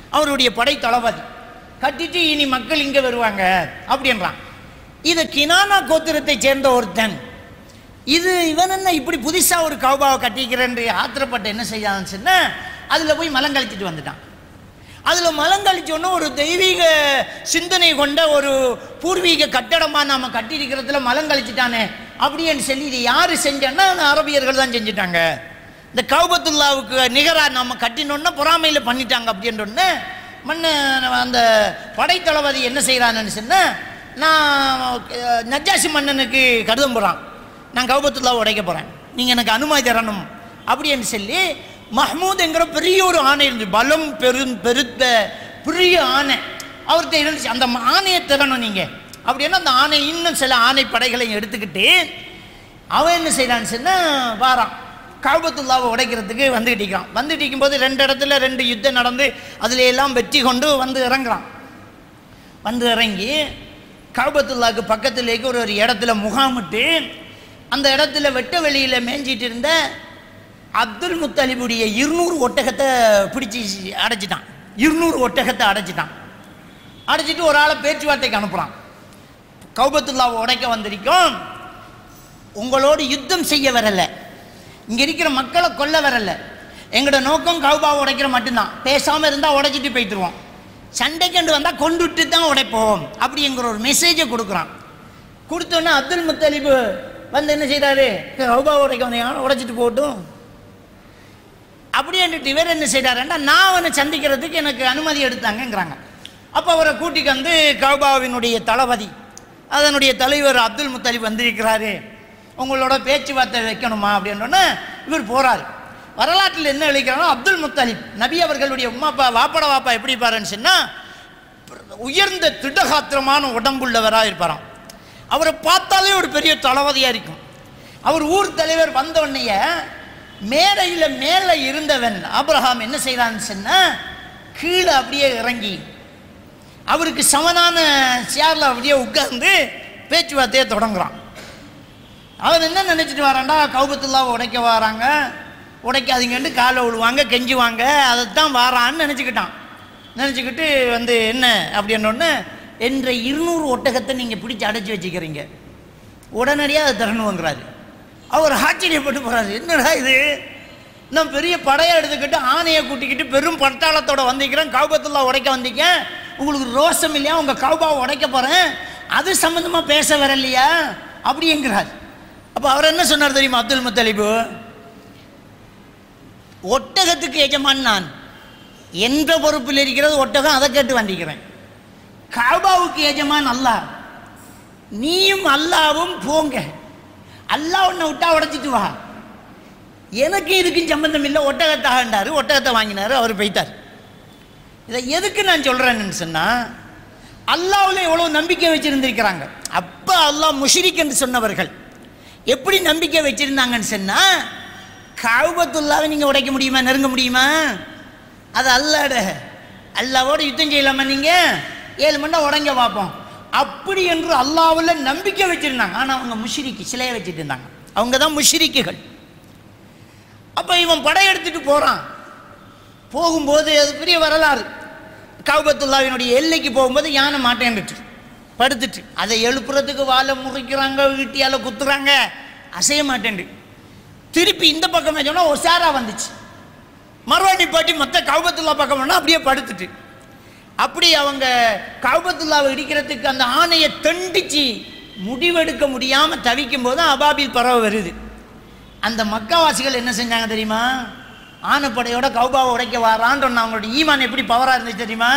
அவருடைய படை தளபதி கட்டிட்டு இனி மக்கள் இங்கே வருவாங்க அப்படின்றான் இது கினானா கோத்திரத்தை சேர்ந்த ஒருத்தன் இது இவன் என்ன இப்படி புதுசாக ஒரு கௌபாவை கட்டிக்கிறேன் ஆத்திரப்பட்டு என்ன செய்யான்னு சொன்னா அதில் போய் மலம் கழிச்சிட்டு வந்துட்டான் அதில் மலம் கழிச்சோன்னு ஒரு தெய்வீக சிந்தனை கொண்ட ஒரு பூர்வீக கட்டடமாக நாம் கட்டியிருக்கிறதுல மலம் கழிச்சிட்டானே அப்படின்னு சொல்லி இது யார் செஞ்சேன்னா அந்த அரபியர்கள் தான் செஞ்சுட்டாங்க இந்த கௌபத்துல்லாவுக்கு நிகராக நம்ம கட்டினோன்னா பொறாமையில் பண்ணிட்டாங்க அப்படின்றோன்னு மன்ன அந்த படைத்தளபதி என்ன செய்கிறான்னு சொன்னால் நான் அஹ், நஜ்ஜாசி மன்னனுக்கு கடிதம் போகிறான் நான் கௌபத்துல்லாவை உடைக்க போகிறேன் நீங்கள் எனக்கு அனுமதி தரணும் அப்படின்னு சொல்லி மஹ்மூத்ங்கிற பெரிய ஒரு ஆணை இருந்துச்சு பலம் பெரு பெருத்த பெரிய ஆணை அவர்கிட்ட இருந்துச்சு அந்த ஆணையை தரணும் நீங்கள் அப்படின்னா அந்த ஆணை இன்னும் சில ஆணை படைகளையும் எடுத்துக்கிட்டு அவன் என்ன செய்யறான்னு சொன்னால் வாரான் காபத்துல்லாவை உடைக்கிறதுக்கு வந்துகிட்டு இருக்கிறான் வந்துட்டு இருக்கும்போது ரெண்டு இடத்துல ரெண்டு யுத்தம் நடந்து அதுல எல்லாம் வெற்றி கொண்டு வந்து இறங்குறான் வந்து இறங்கி காபத்துல்லாவுக்கு பக்கத்துலேக்கு ஒரு ஒரு இடத்துல முகாமிட்டு அந்த இடத்துல வெட்ட வெளியில் மேய்ஞ்சிட்டு இருந்த அப்துல் முத்தலிபுடைய இருநூறு ஒட்டகத்தை பிடிச்சி அடைச்சிட்டான் இருநூறு ஒட்டகத்தை அடைச்சிட்டான் அடைச்சிட்டு ஒரு ஆளை பேச்சுவார்த்தைக்கு அனுப்புகிறான் கௌபத்துல்லாவை உடைக்க வந்திருக்கோம் உங்களோடு யுத்தம் செய்ய வரல இங்க இருக்கிற மக்களை கொல்ல வரல எங்களோட நோக்கம் கௌபாவை உடைக்கிற மட்டும்தான் பேசாம இருந்தா உடைச்சிட்டு போயிட்டுருவோம் சண்டைக்கண்டு வந்தா கொண்டுட்டு தான் உடைப்போம் அப்படிங்கிற ஒரு மெசேஜை கொடுக்குறான் கொடுத்தோன்னே அப்துல் முத்தலிபு வந்து என்ன செய்றாரு கௌபாவை உடைக்க வந்தீங்க உடைச்சிட்டு போகட்டும் அப்படின்ட்டு இவர் என்ன செய்கிறாருன்னா நான் அவனை சந்திக்கிறதுக்கு எனக்கு அனுமதி எடுத்தாங்கங்கிறாங்க அப்போ அவரை கூட்டிக்கு வந்து கௌபாவினுடைய தளபதி அதனுடைய தலைவர் அப்துல் முத்தலிப் வந்திருக்கிறாரு உங்களோட பேச்சுவார்த்தை வைக்கணுமா அப்படின்னோடனே இவர் போறாரு வரலாற்றில் என்ன எழுதிக்கிறானோ அப்துல் முத்தலிப் நபி அவர்களுடைய உமாப்பா வாப்பட வாப்பா எப்படி பாருன்னு சொன்னால் உயர்ந்த திடகாத்திரமான உடம்புள்ளவராக இருப்பாராம் அவரை பார்த்தாலே ஒரு பெரிய தளபதியாக இருக்கும் அவர் ஊர் தலைவர் வந்த உடனேயே மேடையில் மேலே இருந்தவன் ஆபிரகாம் என்ன செய்கிறான்னு சொன்னால் கீழே அப்படியே இறங்கி அவருக்கு சமனான சேரில் அப்படியே உட்கார்ந்து பேச்சுவார்த்தையை தொடங்குறான் அவன் என்ன நினச்சிட்டு வரான்டா கௌபத்துல்லாவை உடைக்க வராங்க உடைக்காதீங்கன்னு காலை விழுவாங்க கெஞ்சுவாங்க அதைத்தான் வாரான்னு நினச்சிக்கிட்டான் நினச்சிக்கிட்டு வந்து என்ன அப்படின்னொன்னு என்ற இருநூறு ஒட்டகத்தை நீங்கள் பிடிச்சி அடைச்சி வச்சுக்கிறீங்க உடனடியாக அதை தரணுங்கிறாரு அவர் ஆச்சரியப்பட்டு போகிறாரு என்னடா இது நான் பெரிய படையை எடுத்துக்கிட்டு ஆணையை கூட்டிக்கிட்டு பெரும் பட்டாளத்தோட வந்திருக்கிறேன் கௌபத்துல்லா உடைக்க வந்தீங்க உங்களுக்கு ரோஷம் இல்லையா உங்கள் கௌபாவை உடைக்க போகிறேன் அது சம்மந்தமாக பேச வரலையா அப்படிங்கிறார் அப்போ அவர் என்ன சொன்னார் தெரியுமா அப்துல் முத்தலிபு ஒட்டகத்துக்கு எஜமான் நான் என்ற பொறுப்பில் இருக்கிறது ஒட்டகம் அதை கேட்டு வந்திக்கிறேன் காபாவுக்கு எஜமான் அல்லாஹ் நீயும் அல்லாவும் போங்க அல்லாஹ் உன்னை விட்டா உடைச்சிட்டு வா எனக்கு இதுக்கும் சம்பந்தம் இல்லை ஒட்டகத்தை ஆண்டாரு ஒட்டகத்தை வாங்கினாரு அவர் போய்த்தார் இதை எதுக்கு நான் சொல்கிறேன்னு சொன்னால் அல்லாவில் எவ்வளோ நம்பிக்கை வச்சுருந்துருக்கிறாங்க அப்போ அல்லாஹ் முஷிரிக் என்று சொன்னவர்கள் எப்படி நம்பிக்கை வச்சுருந்தாங்கன்னு சொன்னால் கவுபத்துல்லாவை நீங்கள் உடைக்க முடியுமா நெருங்க முடியுமா அது அல்லாட அல்லாவோட யுத்தம் செய்யலாமா நீங்கள் ஏழு மணி நேரம் உடைங்க பார்ப்போம் அப்படி என்று அல்லாவில் நம்பிக்கை வச்சுருந்தாங்க ஆனால் அவங்க முஷிரிக்கு சிலையை வச்சுட்டு இருந்தாங்க அவங்க தான் முஷிரிக்குகள் அப்போ இவன் படையெடுத்துட்டு போகிறான் போகும்போது அது பெரிய வரலாறு கௌபத்துல்லாவினுடைய எல்லைக்கு போகும்போது யானை மாட்டேன்னுட்டு படுத்துட்டு அதை எழுப்புறதுக்கு வாழை முறிக்கிறாங்க வீட்டியால் குத்துறாங்க அசைய மாட்டேன் திருப்பி இந்த பக்கம் சொன்னால் ஒசாரா வந்துச்சு மறுவாடி பாட்டி மொத்த கௌபத்துல்லா பக்கம் வேணா அப்படியே படுத்துட்டு அப்படி அவங்க கௌபத்துல்லாவை இடிக்கிறதுக்கு அந்த ஆணையை தண்டிச்சு முடிவெடுக்க முடியாமல் தவிக்கும் போது அபாபில் பறவை வருது அந்த மக்காவாசிகள் என்ன செஞ்சாங்க தெரியுமா ஆனப்படையோட கௌபாவை உடைக்க வாரான்னு சொன்ன அவங்களோட ஈமான் எப்படி பவராக இருந்துச்சு தெரியுமா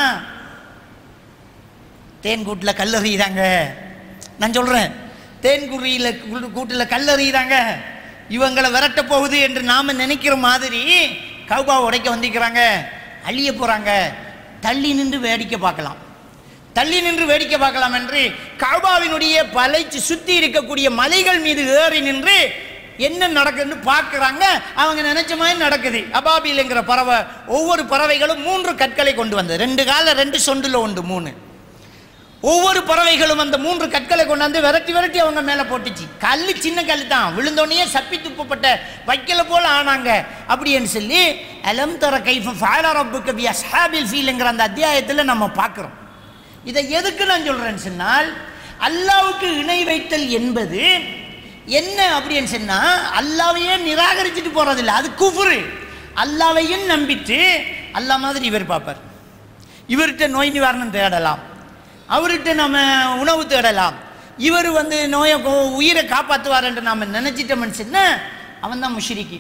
தேன் கூட்டில் கல்லறிகிறாங்க நான் சொல்கிறேன் தேன் குறியில் கூட்டில் கல்லறிகிறாங்க இவங்களை விரட்ட போகுது என்று நாம் நினைக்கிற மாதிரி கௌபாவை உடைக்க வந்திருக்கிறாங்க அழிய போகிறாங்க தள்ளி நின்று வேடிக்கை பார்க்கலாம் தள்ளி நின்று வேடிக்கை பார்க்கலாம் என்று கௌபாவினுடைய பலைச்சு சுற்றி இருக்கக்கூடிய மலைகள் மீது ஏறி நின்று என்ன நடக்குதுன்னு பார்க்குறாங்க அவங்க நினைச்ச மாதிரி நடக்குது அபாபில்ங்கிற பறவை ஒவ்வொரு பறவைகளும் மூன்று கற்களை கொண்டு வந்தது ரெண்டு கால ரெண்டு சொண்டுல உண்டு மூணு ஒவ்வொரு பறவைகளும் அந்த மூன்று கற்களை கொண்டாந்து விரட்டி விரட்டி அவங்க மேல போட்டுச்சு கல் சின்ன கல் தான் விழுந்தோடனே சப்பி துப்பப்பட்ட வைக்கல போல ஆனாங்க அப்படின்னு சொல்லி அலம் தர கைஃப ஃபால ரப்புக்கு பி அஸ்ஹாபில் ஃபீல்ங்கிற அந்த அத்தியாயத்தில் நம்ம பார்க்குறோம் இதை எதுக்கு நான் சொல்றேன்னு சொன்னால் அல்லாவுக்கு இணை வைத்தல் என்பது என்ன அப்படின்னு சொன்னா அல்லாவையே நிராகரிச்சுட்டு போறதில்லை அது குஃபுரு அல்லாவையும் நம்பிட்டு அல்லா மாதிரி இவர் பார்ப்பார் இவர்கிட்ட நோய் நிவாரணம் தேடலாம் அவர்கிட்ட நம்ம உணவு தேடலாம் இவர் வந்து நோயை கோ- உயிரை காப்பாற்றுவார் என்று நாம நினைச்சிட்டோம்னு சொன்னா அவன் தான் முஷிரிக்கி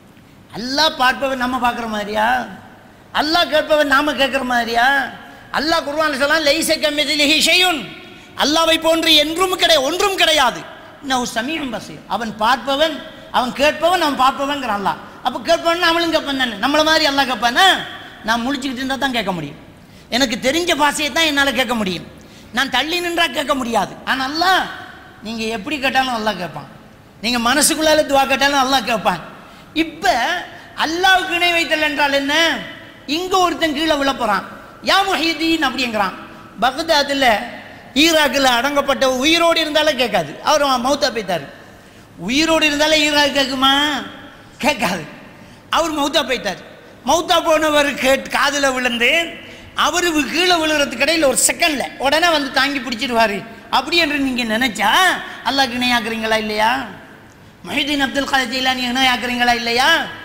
அல்லாஹ் பார்ப்பவன் நம்ம பார்க்குற மாதிரியா அல்லாஹ் கேட்பவன் நாம கேட்குற மாதிரியா அல்லாஹ் குர்ஆன்ல சொல்லலாம் லைஸ கமிதிலிஹி ஷையுன் அல்லாவை போன்று என்றும் கிடையாது ஒன்றும் கிடையாது இன்னும் சமீபம் பசீர் அவன் பார்ப்பவன் அவன் கேட்பவன் அவன் பார்ப்பவன்ங்கிற அல்லாஹ் அப்போ கேட்பவன் அவளும் கேட்பான் தானே நம்மள மாதிரி அல்லாஹ் கேட்பானா நான் முழிச்சுக்கிட்டு இருந்தால் தான் கேட்க முடியும் எனக்கு தெரிஞ்ச பாஷையை தான் என்னால் கேட்க முடியும் நான் தள்ளி நின்றா கேட்க முடியாது ஆனால் அல்லாஹ் நீங்கள் எப்படி கேட்டாலும் அல்லாஹ் கேட்பான் நீங்கள் மனசுக்குள்ளால துவா கேட்டாலும் அல்லாஹ் கேட்பான் இப்போ அல்லாவுக்கு இணை வைத்தல் என்றால் என்ன இங்கே ஒருத்தன் கீழே விழ போகிறான் யா முஹீதீன் அப்படிங்கிறான் பக்தாத்தில் ஈராக்கில் அடங்கப்பட்ட உயிரோடு இருந்தாலும் கேட்காது அவர் மௌத்தா போய்த்தார் உயிரோடு இருந்தாலும் ஈராக் கேட்குமா கேட்காது அவர் மௌத்தா போயிட்டார் மௌத்தா போனவர் கேட் காதில் விழுந்து அவர் கீழே விழுகிறதுக்கு இடையில ஒரு செகண்ட்ல உடனே வந்து தாங்கி பிடிச்சிடுவாரு அப்படி என்று நீங்க நினைச்சா அல்லாஹ்க்கு இணையாக்குறீங்களா இல்லையா மஹிதீன் அப்துல் காதர் ஜெயிலானி இணையாக்குறீங்களா இல்லையா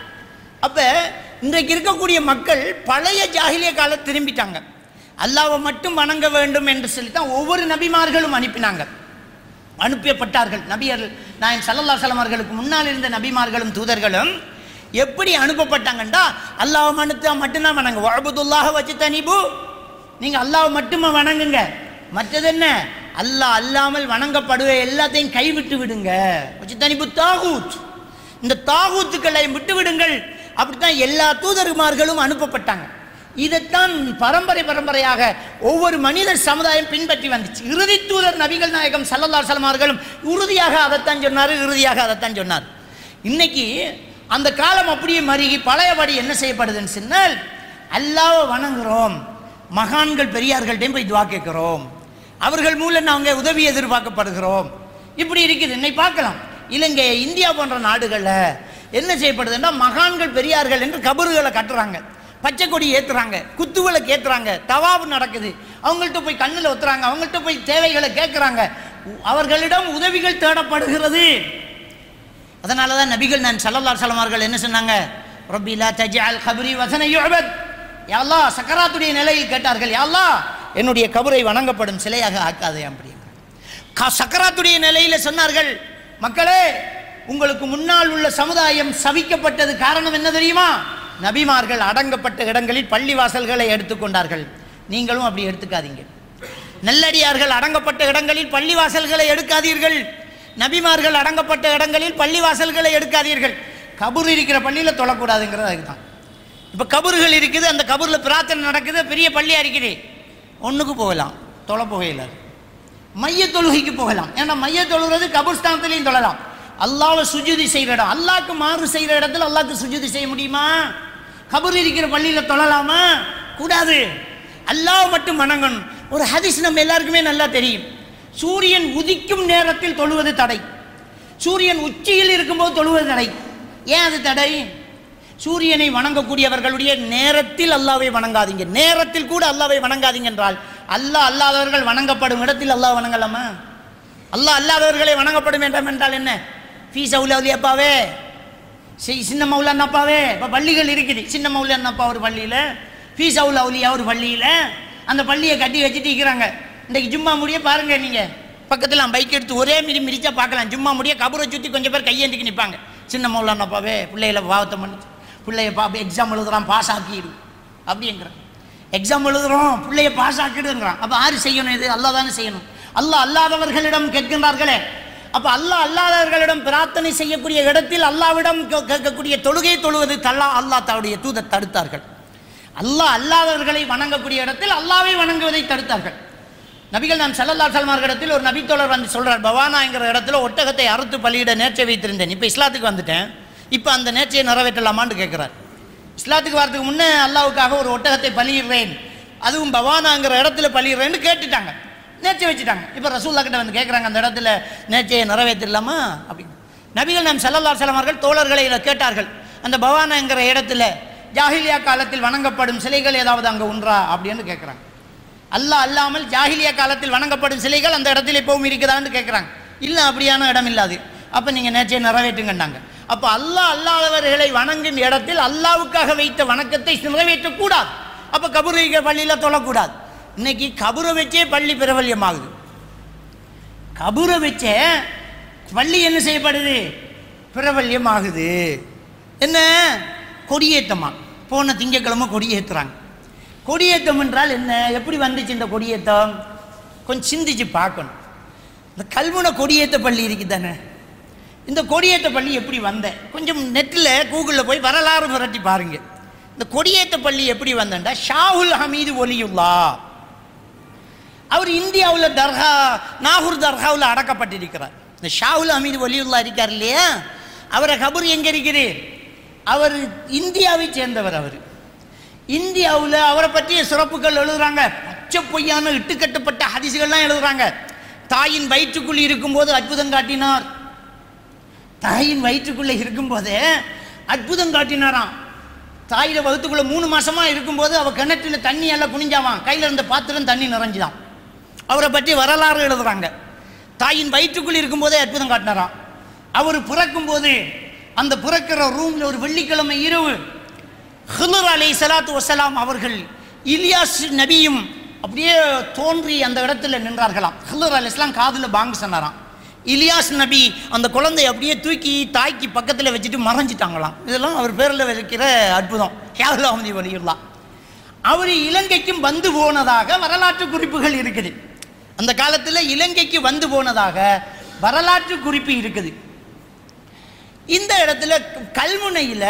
அப்ப இன்றைக்கு இருக்கக்கூடிய மக்கள் பழைய ஜாகிலிய காலம் திரும்பிட்டாங்க அல்லாவை மட்டும் வணங்க வேண்டும் என்று சொல்லி தான் ஒவ்வொரு நபிமார்களும் அனுப்பினாங்க அனுப்பப்பட்டார்கள் நபியர்கள் நான் சல்லல்லா அவர்களுக்கு முன்னால் இருந்த நபிமார்களும் தூதர்களும் எப்படி அனுப்பப்பட்டாங்கண்டா அல்லாஹ் மனுத்தா மட்டும்தான் வணங்க வழபுதுல்லாக வச்சு தனிபு நீங்க அல்லாஹ் மட்டுமே வணங்குங்க மற்றது என்ன அல்லாஹ் அல்லாமல் வணங்கப்படுவ எல்லாத்தையும் கைவிட்டு விடுங்க வச்சு தனிபு தாகூத் இந்த தாகூத்துக்களை விட்டு விடுங்கள் அப்படித்தான் எல்லா தூதர்மார்களும் அனுப்பப்பட்டாங்க இதைத்தான் பரம்பரை பரம்பரையாக ஒவ்வொரு மனிதர் சமுதாயம் பின்பற்றி வந்துச்சு இறுதி தூதர் நபிகள் நாயகம் சல்லல்லா சலமார்களும் உறுதியாக அதைத்தான் சொன்னார் இறுதியாக அதைத்தான் சொன்னார் இன்னைக்கு அந்த காலம் அப்படியே மருகி பழையபடி என்ன செய்யப்படுதுன்னு சொன்னால் அல்லாவை வணங்குறோம் மகான்கள் பெரியார்கள்ட்டையும் போய் துவா கேட்கிறோம் அவர்கள் மூலம் நாங்கள் உதவி எதிர்பார்க்கப்படுகிறோம் இப்படி இருக்குது இன்னை பார்க்கலாம் இலங்கை இந்தியா போன்ற நாடுகளில் என்ன செய்யப்படுதுன்னா மகான்கள் பெரியார்கள் என்று கபறுகளை கட்டுறாங்க பச்சை கொடி ஏத்துறாங்க குத்துவிளக்கு ஏத்துறாங்க தவாபு நடக்குது அவங்கள்ட்ட போய் கண்ணில் ஒத்துறாங்க அவங்கள்ட்ட போய் தேவைகளை கேட்குறாங்க அவர்களிடம் உதவிகள் தேடப்படுகிறது அதனால தான் நபிகள் நான் சல்லல்லாஹு சலமார்கள் என்ன சொன்னாங்க ரப்பிலா தஜ்அல் கபரி வசன யுஅபத் யா அல்லாஹ் சக்கராத்துடைய நிலையில் கேட்டார்கள் யா அல்லாஹ் என்னுடைய கபரை வணங்கப்படும் சிலையாக ஆக்காதே அப்படிங்க க- சக்கராத்துடைய நிலையில சொன்னார்கள் மக்களே உங்களுக்கு முன்னால் உள்ள சமுதாயம் சவிக்கப்பட்டது காரணம் என்ன தெரியுமா நபிமார்கள் அடங்கப்பட்ட இடங்களில் பள்ளிவாசல்களை எடுத்துக்கொண்டார்கள் நீங்களும் அப்படி எடுத்துக்காதீங்க நல்லடியார்கள் அடங்கப்பட்ட இடங்களில் பள்ளிவாசல்களை எடுக்காதீர்கள் நபிமார்கள் அடங்கப்பட்ட இடங்களில் பள்ளிவாசல்களை எடுக்காதீர்கள் கபூர் இருக்கிற பள்ளியில் தொழக்கூடாதுங்கிறது அதுதான் இப்போ கபூர்கள் இருக்குது அந்த கபூரில் பிரார்த்தனை நடக்குது பெரிய பள்ளியாக இருக்குது ஒன்றுக்கு போகலாம் தொலை போகையில் மைய தொழுகைக்கு போகலாம் ஏன்னா மைய தொழுகிறது கபூர்ஸ்தானத்திலையும் தொழலாம் அல்லாவை சுஜுதி செய்கிற இடம் அல்லாஹ்க்கு மாறு செய்கிற இடத்துல அல்லாஹ்க்கு சுஜுதி செய்ய முடியுமா கபூர் இருக்கிற பள்ளியில் தொழலாமா கூடாது அல்லாஹ் மட்டும் வணங்கணும் ஒரு ஹதீஸ் நம்ம எல்லாருக்குமே நல்லா தெரியும் சூரியன் உதிக்கும் நேரத்தில் தொழுவது தடை சூரியன் உச்சியில் இருக்கும்போது தொழுவது தடை ஏன் அது தடை சூரியனை வணங்கக்கூடியவர்களுடைய நேரத்தில் அல்லாவை வணங்காதீங்க நேரத்தில் கூட அல்லாவை வணங்காதீங்க என்றால் அல்லாஹ் அல்லாதவர்கள் வணங்கப்படும் இடத்தில் அல்லாஹ் வணங்கலாமா அல்லாஹ் அல்லாதவர்களை வணங்கப்படும் என்றால் என்றால் என்ன ஃபீஸ் அப்பாவே சின்ன மௌலானாப்பாவே இப்போ பள்ளிகள் இருக்குது சின்ன மௌலானாப்பா ஒரு பள்ளியில் ஃபீஸ் அவுல் அவுலியா ஒரு பள்ளியில் அந்த பள்ளியை கட்டி வச்சுட்டு இருக்கிறாங்க இன்றைக்கு ஜும்மா முடிய பாருங்க நீங்கள் பக்கத்தில் பைக் எடுத்து ஒரே மிதி மிதிச்சா பார்க்கலாம் ஜும்மா முடிய கபரை சுற்றி கொஞ்சம் பேர் கையேந்திக்கு நிற்பாங்க சின்ன மௌலானாப்பாவே பிள்ளைகளை பாவத்தை பண்ணிச்சு பிள்ளைய பா எக்ஸாம் எழுதுறான் பாஸ் ஆக்கிடு அப்படிங்கிறான் எக்ஸாம் எழுதுறோம் பிள்ளைய பாஸ் ஆக்கிடுங்கிறான் அப்போ யாரு செய்யணும் இது அல்லாஹ் தானே செய்யணும் அல்லாஹ் அல்லாதவர்களிடம் கேட்கின்றார்களே அப்ப அல்லாஹ் அல்லாதவர்களிடம் பிரார்த்தனை செய்யக்கூடிய இடத்தில் அல்லாவிடம் கே- கேட்கக்கூடிய தொழுகை தொழுவது தல்லா அல்லாஹ் தன்னுடைய தூதர் தடுத்தார்கள் அல்லாஹ் அல்லாதவர்களை வணங்கக்கூடிய இடத்தில் அல்லாவை வணங்குவதை தடுத்தார்கள் நபிகள் நான் சல்லல்லா சல்மார்களிடத்தில் ஒரு நபித்தோழர் வந்து சொல்றார் பவானாங்கிற இடத்துல ஒட்டகத்தை அறுத்து பலியிட நேர்ச்சை வைத்திருந்தேன் இப்போ இஸ்லாத்துக்கு வந்துட்டேன் இப்போ அந்த நேர்ச்சையை நிறைவேற்றலாமான்னு கேட்கிறார் இஸ்லாத்துக்கு வரதுக்கு முன்னே அல்லாவுக்காக ஒரு ஒட்டகத்தை பலியிடுறேன் அதுவும் பவானாங்கிற இடத்துல பலியிடுறேன்னு கேட்டுட்டாங்க நேர்ச்சி வச்சுட்டாங்க இப்போ ரசூல்லா கிட்ட வந்து கேட்குறாங்க அந்த இடத்துல நேர்ச்சியை நிறைவேற்றிடலாமா அப்படின்னு நபிகள் நாம் செல்லல்லா செலவர்கள் தோழர்களை இதை கேட்டார்கள் அந்த பவானாங்கிற இடத்துல ஜாஹிலியா காலத்தில் வணங்கப்படும் சிலைகள் ஏதாவது அங்கே உண்டா அப்படின்னு கேட்குறாங்க அல்லாஹ் அல்லாமல் ஜாஹிலியா காலத்தில் வணங்கப்படும் சிலைகள் அந்த இடத்துல இப்பவும் இருக்குதான்னு கேட்குறாங்க இல்லை அப்படியான இடம் இல்லாது அப்போ நீங்கள் நேர்ச்சியை நிறைவேற்றுங்கன்னாங்க அப்போ அல்லாஹ் அல்லாதவர்களை வணங்கும் இடத்தில் அல்லாவுக்காக வைத்த வணக்கத்தை நிறைவேற்றக்கூடாது அப்போ கபூர் வைக்கிற பள்ளியில் தொழக்கூடாது இன்னைக்கு கபூரை வச்சே பள்ளி பிரபல்யமாகுது கபூரை வச்சே பள்ளி என்ன செய்யப்படுது பிரபல்யமாகுது என்ன கொடியேற்றமா போன திங்கக்கிழமை கொடியேற்றுறாங்க கொடியேற்றம் என்றால் என்ன எப்படி வந்துச்சு இந்த கொடியேற்றம் கொஞ்சம் சிந்திச்சு பார்க்கணும் இந்த கல்முனை கொடியேற்ற பள்ளி இருக்குது தானே இந்த கொடியேற்ற பள்ளி எப்படி வந்தேன் கொஞ்சம் நெட்டில் கூகுளில் போய் வரலாறு புரட்டி பாருங்க இந்த கொடியேற்ற பள்ளி எப்படி வந்தேன்டா ஷாஹுல் ஹமீது ஒலியுல்லா அவர் இந்தியாவில் தர்கா நாகூர் தர்காவில் அடக்கப்பட்டிருக்கிறார் இந்த ஷாஹுல் ஹமீது ஒலியுல்லா இருக்கார் இல்லையா அவரை கபூர் எங்கே இருக்குது அவர் இந்தியாவை சேர்ந்தவர் அவர் இந்தியாவில் அவரை பற்றிய சிறப்புகள் எழுதுறாங்க பச்சை பொய்யான இட்டுக்கட்டப்பட்ட ஹதிசுகள்லாம் எழுதுறாங்க தாயின் வயிற்றுக்குள் இருக்கும்போது அற்புதம் காட்டினார் தாயின் வயிற்றுக்குள்ளே இருக்கும்போதே அற்புதம் காட்டினாராம் தாயில வகுத்துக்குள்ள மூணு மாசமா இருக்கும்போது அவ கிணற்றில் தண்ணி எல்லாம் குனிஞ்சாவான் கையில இருந்த பாத்திரம் தண்ணி நிறைஞ்சுதான் அவரை பற்றி வரலாறு எழுதுறாங்க தாயின் வயிற்றுக்குள் இருக்கும்போதே அற்புதம் காட்டினாராம் அவர் பிறக்கும் போது அந்த பிறக்கிற ரூம்ல ஒரு வெள்ளிக்கிழமை இரவு ஹிலர் அலை சலாத்து வசலாம் அவர்கள் இலியாஸ் நபியும் அப்படியே தோன்றி அந்த இடத்துல நின்றார்களாம் ஹிலர் அலை இஸ்லாம் காதுல பாங்கு சொன்னாராம் இலியாஸ் நபி அந்த குழந்தை அப்படியே தூக்கி தாய்க்கு பக்கத்தில் வச்சுட்டு மறைஞ்சிட்டாங்களாம் இதெல்லாம் அவர் பேரில் வைக்கிற அற்புதம் ஹியாகுல் அஹமதி வலியுல்லா அவர் இலங்கைக்கும் வந்து போனதாக வரலாற்று குறிப்புகள் இருக்குது அந்த காலத்தில் இலங்கைக்கு வந்து போனதாக வரலாற்று குறிப்பு இருக்குது இந்த இடத்துல கல்முனையில்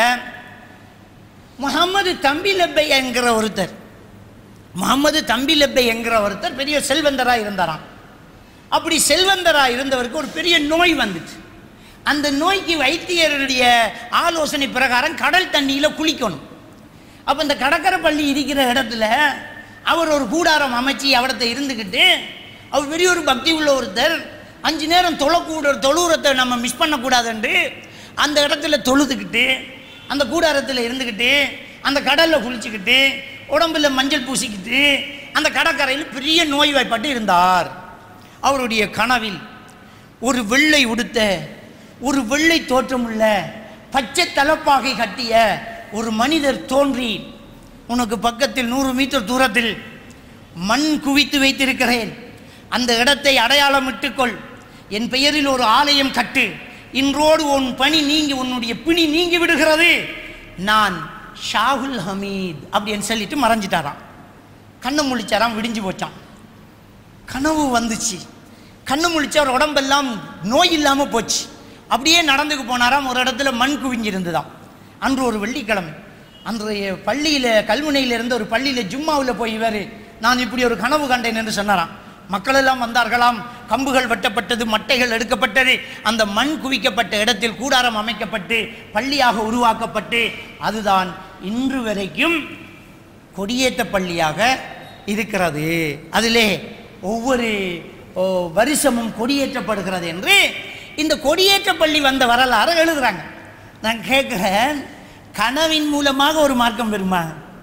முகமது தம்பி லெப்பை என்கிற ஒருத்தர் முகமது தம்பி லெப்பை என்கிற ஒருத்தர் பெரிய செல்வந்தராக இருந்தாராம் அப்படி செல்வந்தராக இருந்தவருக்கு ஒரு பெரிய நோய் வந்துச்சு அந்த நோய்க்கு வைத்தியருடைய ஆலோசனை பிரகாரம் கடல் தண்ணியில் குளிக்கணும் அப்போ இந்த கடற்கரை பள்ளி இருக்கிற இடத்துல அவர் ஒரு கூடாரம் அமைச்சு அவடத்தை இருந்துக்கிட்டு அவர் பெரிய ஒரு பக்தி உள்ள ஒருத்தர் அஞ்சு நேரம் தொழக்கூட தொழுவுரத்தை நம்ம மிஸ் பண்ணக்கூடாதுன்று அந்த இடத்துல தொழுதுக்கிட்டு அந்த கூடாரத்தில் இருந்துக்கிட்டு அந்த கடலில் குளிச்சுக்கிட்டு உடம்புல மஞ்சள் பூசிக்கிட்டு அந்த கடற்கரையில் பெரிய நோய்வாய்ப்பட்டு இருந்தார் அவருடைய கனவில் ஒரு வெள்ளை உடுத்த ஒரு வெள்ளை தோற்றமுள்ள பச்சை தலப்பாகை கட்டிய ஒரு மனிதர் தோன்றி உனக்கு பக்கத்தில் நூறு மீட்டர் தூரத்தில் மண் குவித்து வைத்திருக்கிறேன் அந்த இடத்தை அடையாளமிட்டுக்கொள் என் பெயரில் ஒரு ஆலயம் கட்டு இன்றோடு உன் பணி நீங்கி உன்னுடைய பிணி நீங்கி விடுகிறது நான் ஷாகுல் ஹமீத் அப்படின்னு சொல்லிட்டு மறைஞ்சிட்டாராம் கண்ணை முழிச்சாராம் விடிஞ்சு போச்சான் கனவு வந்துச்சு கண்ணு முழிச்சு அவர் உடம்பெல்லாம் நோய் இல்லாமல் போச்சு அப்படியே நடந்துக்கு போனாராம் ஒரு இடத்துல மண் குவிஞ்சிருந்துதாம் அன்று ஒரு வெள்ளிக்கிழமை அன்றைய பள்ளியில் கல்முனையில் இருந்த ஒரு பள்ளியில் ஜும்மாவில் போய் இவர் நான் இப்படி ஒரு கனவு கண்டேன் என்று சொன்னாராம் மக்கள் எல்லாம் வந்தார்களாம் கம்புகள் வெட்டப்பட்டது மட்டைகள் எடுக்கப்பட்டது அந்த மண் குவிக்கப்பட்ட இடத்தில் கூடாரம் அமைக்கப்பட்டு பள்ளியாக உருவாக்கப்பட்டு அதுதான் இன்று வரைக்கும் கொடியேற்ற பள்ளியாக இருக்கிறது அதிலே ஒவ்வொரு ஓ, வருஷமும் கொடியேற்றப்படுகிறது என்று இந்த கொடியேற்ற பள்ளி வந்த வரலாறு எழுதுறாங்க நான் கேட்குறேன் கனவின் மூலமாக ஒரு மார்க்கம் பெறுமா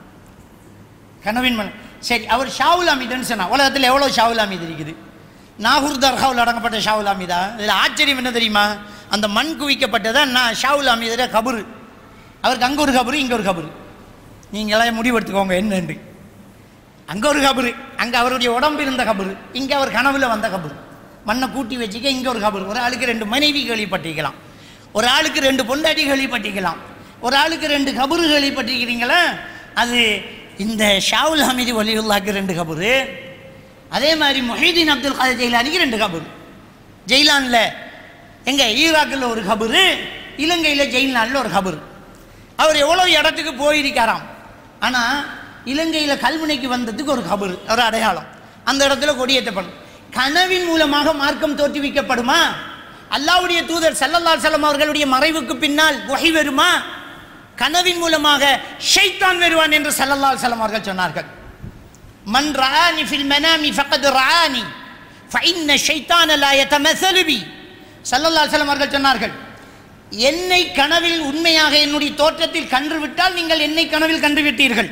கனவின் மூலம் சரி அவர் ஷாவுல் அமீதுன்னு சொன்னா உலகத்தில் எவ்வளோ ஷாவுல் அமீது இருக்குது நாகூர் தர்காவில் அடங்கப்பட்ட ஷாவுல் அமீதா இதில் ஆச்சரியம் என்ன தெரியுமா அந்த மண் குவிக்கப்பட்டதான் நான் ஷாவுல் அமீதுடைய கபரு அவருக்கு அங்கே ஒரு கபரு இங்கே ஒரு கபரு நீங்களாம் முடிவெடுத்துக்கோங்க என்னன்னு அங்கே ஒரு கபரு அங்கே அவருடைய உடம்பு இருந்த கபரு இங்கே அவர் கனவுல வந்த கபரு மண்ணை கூட்டி வச்சுக்க இங்கே ஒரு கபரு ஒரு ஆளுக்கு ரெண்டு மனைவி கேள்விப்பட்டிருக்கலாம் ஒரு ஆளுக்கு ரெண்டு பொண்டாட்டி கேள்விப்பட்டிருக்கலாம் ஒரு ஆளுக்கு ரெண்டு கபரு கேள்விப்பட்டிருக்கிறீங்களா அது இந்த ஷாவுல் ஹமீது வலியுல்லாக்கு ரெண்டு கபரு அதே மாதிரி மொஹீதீன் அப்துல் காதர் ஜெயிலானிக்கு ரெண்டு கபரு ஜெயிலானில் எங்க ஈராக்கில் ஒரு கபரு இலங்கையில் ஜெயிலானில் ஒரு கபரு அவர் எவ்வளோ இடத்துக்கு போயிருக்காராம் ஆனால் இலங்கையில் கல்முனைக்கு வந்ததுக்கு ஒரு கபரு ஒரு அடையாளம் அந்த இடத்துல கொடியேற்றப்படும் கனவின் மூலமாக மார்க்கம் தோற்றுவிக்கப்படுமா அல்லாவுடைய தூதர் சல்லல்லா செல்லம் அவர்களுடைய மறைவுக்கு பின்னால் வகை வருமா கனவின் மூலமாக ஷைத்தான் வருவான் என்று சல்லல்லா செல்லம் அவர்கள் சொன்னார்கள் மன் ராணி ஃபில் மனாமி ஃபக்கது ராணி ஃபைன்ன ஷைத்தான லா யதமஸலு பி ஸல்லல்லாஹு அலைஹி வஸல்லம் அவர்கள் சொன்னார்கள் என்னை கனவில் உண்மையாக என்னுடைய தோற்றத்தில் கன்று விட்டால் நீங்கள் என்னை கனவில் கன்று விட்டீர்கள்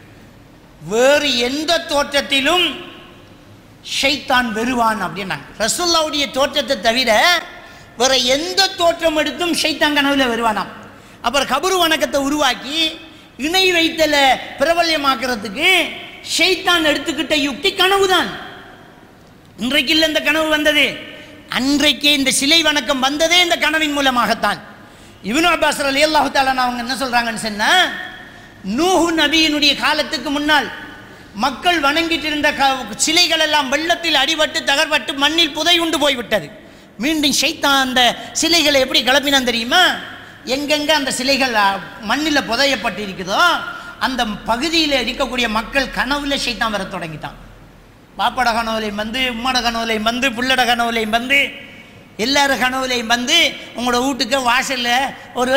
வேறு எந்த தோற்றத்திலும் ஷைத்தான் வெறுவான் அப்படின்னாங்க ரசூல்லாவுடைய தோற்றத்தை தவிர வேற எந்த தோற்றம் எடுத்தும் ஷைத்தான் கனவுல வருவானாம் அப்புறம் கபரு வணக்கத்தை உருவாக்கி இணை வைத்தல பிரபல்யமாக்குறதுக்கு ஷைத்தான் எடுத்துக்கிட்ட யுக்தி கனவுதான் இன்றைக்கு இல்லை இந்த கனவு வந்தது அன்றைக்கே இந்த சிலை வணக்கம் வந்ததே இந்த கனவின் மூலமாகத்தான் இப்னு அப்பாஸ் அலி அல்லாஹு தாலான் அவங்க என்ன சொல்றாங்கன்னு சொன்னா நூஹு நபியினுடைய காலத்துக்கு முன்னால் மக்கள் வணங்கிட்டு இருந்த க- சிலைகள் எல்லாம் வெள்ளத்தில் அடிபட்டு தகர்பட்டு மண்ணில் புதை உண்டு போய்விட்டது மீண்டும் ஷைத்தான் அந்த சிலைகளை எப்படி கிளப்பினான் தெரியுமா எங்கெங்க அந்த சிலைகள் மண்ணில் புதையப்பட்டு இருக்குதோ அந்த பகுதியில் இருக்கக்கூடிய மக்கள் கனவுல ஷைத்தான் வர தொடங்கிட்டான் பாப்பட கனவுலையும் வந்து உம்மட கனவுலையும் வந்து புள்ளட கனவுலையும் வந்து எல்லார கனவுலையும் வந்து உங்களோட வீட்டுக்கு வாசல்ல ஒரு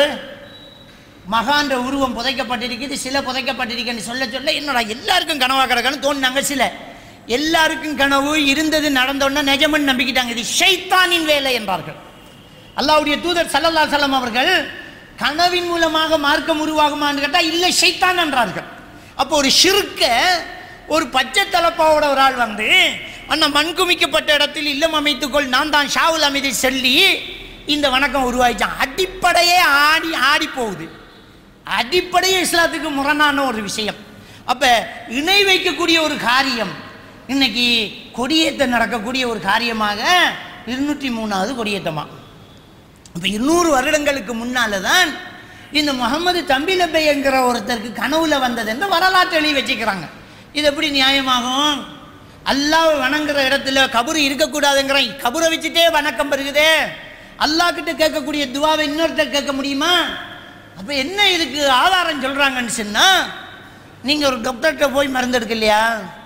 மகான்ற உருவம் புதைக்கப்பட்டிருக்குது சில புதைக்கப்பட்டிருக்குன்னு சொல்ல சொல்ல என்னடா எல்லாருக்கும் கனவாக கிடக்கணும் தோணுனாங்க சில எல்லாருக்கும் கனவு இருந்தது நடந்தோன்னா நிஜமன் நம்பிக்கிட்டாங்க இது ஷைத்தானின் வேலை என்றார்கள் அல்லாஹ்வுடைய தூதர் சல்லல்லாஹு அலைஹி வஸல்லம் அவர்கள் கனவின் மூலமாக மார்க்கம் உருவாகுமான்னு கேட்டால் இல்லை ஷைத்தான் என்றார்கள் அப்போ ஒரு ஷிருக்க ஒரு பச்சை தலப்பாவோட ஒரு ஆள் வந்து அண்ணா மண் குமிக்கப்பட்ட இடத்தில் இல்லம் அமைத்துக்கொள் நான் தான் ஷாவுல் அமைதி சொல்லி இந்த வணக்கம் உருவாயிச்சான் அடிப்படையே ஆடி ஆடி போகுது அடிப்படையே இஸ்லாத்துக்கு முரணான ஒரு விஷயம் அப்ப இணை வைக்கக்கூடிய ஒரு காரியம் இன்னைக்கு கொடியேற்ற நடக்கக்கூடிய ஒரு காரியமாக இருநூற்றி மூணாவது கொடியேற்றமா இப்போ இருநூறு வருடங்களுக்கு முன்னால தான் இந்த முகமது தம்பி நபைங்கிற ஒருத்தருக்கு கனவுல வந்தது என்று வரலாற்று எழுதி வச்சுக்கிறாங்க இது எப்படி நியாயமாகும் அல்லாஹ் வணங்குற இடத்துல கபரு இருக்கக்கூடாதுங்கிற கபரை வச்சுட்டே வணக்கம் பெருகுதே அல்லாஹ் கிட்ட கேட்கக்கூடிய துவாவை இன்னொருத்தர் கேட்க முடியுமா அப்போ என்ன இதுக்கு ஆதாரம் சொல்றாங்கன்னு சொன்னா நீங்க ஒரு டாக்டர்கிட்ட போய் மருந்து எடுக்க இல்லையா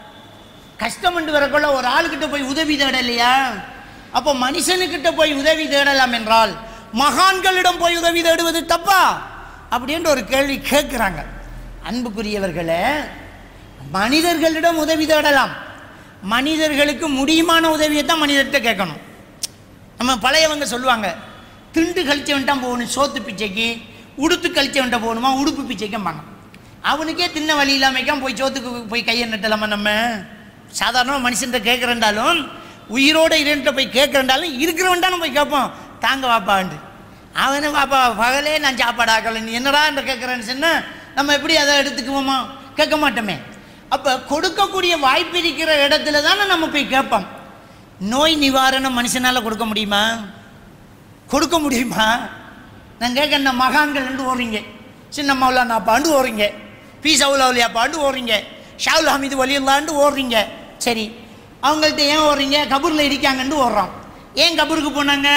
கஷ்டம்னு வரக்குள்ள ஒரு ஆளுக்கிட்ட போய் உதவி தேடலையா அப்போ மனுஷனுக்கிட்ட போய் உதவி தேடலாம் என்றால் மகான்களிடம் போய் உதவி தேடுவது தப்பா அப்படின்ற ஒரு கேள்வி கேட்குறாங்க அன்புக்குரியவர்களே மனிதர்களிடம் உதவி தேடலாம் மனிதர்களுக்கு முடியுமான உதவியை தான் மனிதர்கிட்ட கேட்கணும் நம்ம பழையவங்க சொல்லுவாங்க திண்டு கழிச்சவன்ட்டா போகணும் சோத்து பிச்சைக்கு உடுத்து கழிச்சவன்ட்ட போகணுமா உடுப்பு பிச்சைக்கும்பாங்க அவனுக்கே தின்ன வழி இல்லாமைக்கான் போய் சோத்துக்கு போய் கையை நட்டலாமா நம்ம சாதாரணமாக மனுஷன்ட்ட கேட்குறண்டாலும் உயிரோட இருன்ட்ட போய் கேட்குறண்டாலும் இருக்கிறவன்ட்டாலும் போய் கேட்போம் தாங்க வாப்பாண்டு அவனு வாப்பா பகலே நான் சாப்பாடு ஆக்கலை நீ என்னடா என்று கேட்குறேன்னு சொன்னா நம்ம எப்படி அதை எடுத்துக்குவோமா கேட்க மாட்டோமே அப்போ கொடுக்கக்கூடிய வாய்ப்பு இருக்கிற இடத்துல தானே நம்ம போய் கேட்போம் நோய் நிவாரணம் மனுஷனால கொடுக்க முடியுமா கொடுக்க முடியுமா நான் கேட்க இந்த மகான்கள் ரெண்டு ஓடுறீங்க சின்ன மௌலானா பாண்டு ஓடுறீங்க பி சவுலாவுலியா பாண்டு ஓடுறீங்க ஷாவுல் ஹமீது வலியுல்லாண்டு ஓடுறீங்க சரி அவங்கள்ட்ட ஏன் ஓடுறீங்க கபூரில் இடிக்காங்கன்னு ஓடுறோம் ஏன் கபூருக்கு போனாங்க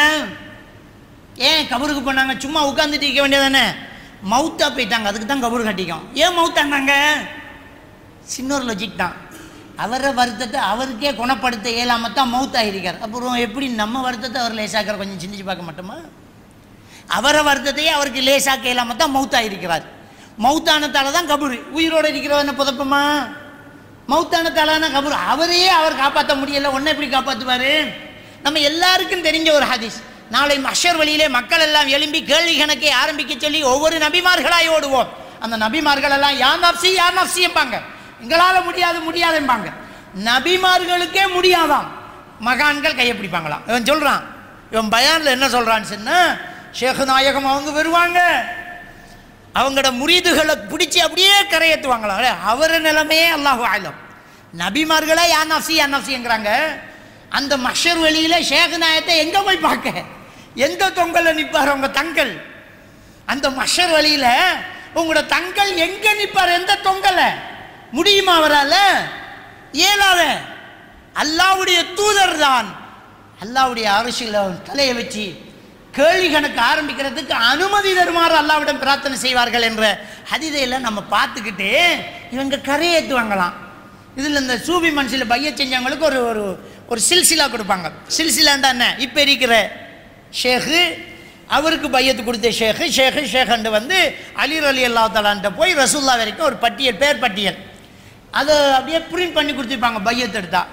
ஏன் கபூருக்கு போனாங்க சும்மா உட்காந்துட்டு இருக்க வேண்டியதானே மவுத்தா போயிட்டாங்க அதுக்கு தான் கபூர் கட்டிக்கும் ஏன் மவுத்தாங்க சின்ன ஒரு லொஜிக் தான் அவரை வருத்தத்தை அவருக்கே குணப்படுத்த இயலாம தான் மவுத் ஆகிருக்கார் அப்புறம் எப்படி நம்ம வருத்தத்தை அவர் லேசாக்கிற கொஞ்சம் சிந்திச்சு பார்க்க மாட்டோமா அவரை வருத்தத்தையே அவருக்கு லேசாக்க இயலாம தான் மவுத் ஆகிருக்கிறார் மவுத்தானத்தால தான் கபூர் உயிரோடு இருக்கிறவன புதப்பமா மவுத்தானத்தாலான கபூர் அவரையே அவர் காப்பாற்ற முடியல ஒன்றை எப்படி காப்பாற்றுவார் நம்ம எல்லாருக்கும் தெரிஞ்ச ஒரு ஹதீஸ் நாளை மஷர் வழியிலே மக்கள் எல்லாம் எழும்பி கேள்வி கணக்கை ஆரம்பிக்க சொல்லி ஒவ்வொரு நபிமார்களாய் ஓடுவோம் அந்த நபிமார்கள் எல்லாம் யா நப்சி யா நப்சி என்பாங்க எங்களால் முடியாது முடியாது என்பாங்க நபிமார்களுக்கே முடியாதாம் மகான்கள் கையை பிடிப்பாங்களாம் இவன் சொல்றான் இவன் பயான்ல என்ன சொல்றான்னு சொன்னா ஷேக் நாயகம் அவங்க வருவாங்க அவங்களோட முறிதுகளை பிடிச்சி அப்படியே கரையேற்றுவாங்களா அவர் நிலைமையே அல்லாஹு ஆலம் நபிமார்களே யா நப்சி யா நப்சிங்கிறாங்க அந்த மஷர் வெளியில ஷேக் நாயத்தை எங்க போய் பார்க்க எந்த தொங்கல்ல நிற்பார் உங்க தங்கள் அந்த மஷர் வழியில உங்களோட தங்கள் எங்க நிற்பார் எந்த தொங்கல முடியுமா அவரால இயலாத அல்லாவுடைய தூதர் தான் அல்லாவுடைய அரசியல தலையை வச்சு கேள்வி கணக்கு ஆரம்பிக்கிறதுக்கு அனுமதி தருமாறு அல்லாவிடம் பிரார்த்தனை செய்வார்கள் என்ற ஹதிதையில் நம்ம பார்த்துக்கிட்டு இவங்க கரையேற்றுவாங்களாம் இதில் இந்த சூபி மனசில் பைய செஞ்சவங்களுக்கு ஒரு ஒரு ஒரு சில்சிலா கொடுப்பாங்க சில்சிலாண்டா என்ன இப்போ இருக்கிற ஷேகு அவருக்கு பையத்து கொடுத்த ஷேகு ஷேகு ஷேகண்டு வந்து அலிர் அலி அல்லா தலான்ட்ட போய் ரசூல்லா வரைக்கும் ஒரு பட்டியல் பேர் பட்டியல் அதை அப்படியே பிரிண்ட் பண்ணி கொடுத்துருப்பாங்க பையத்து எடுத்தா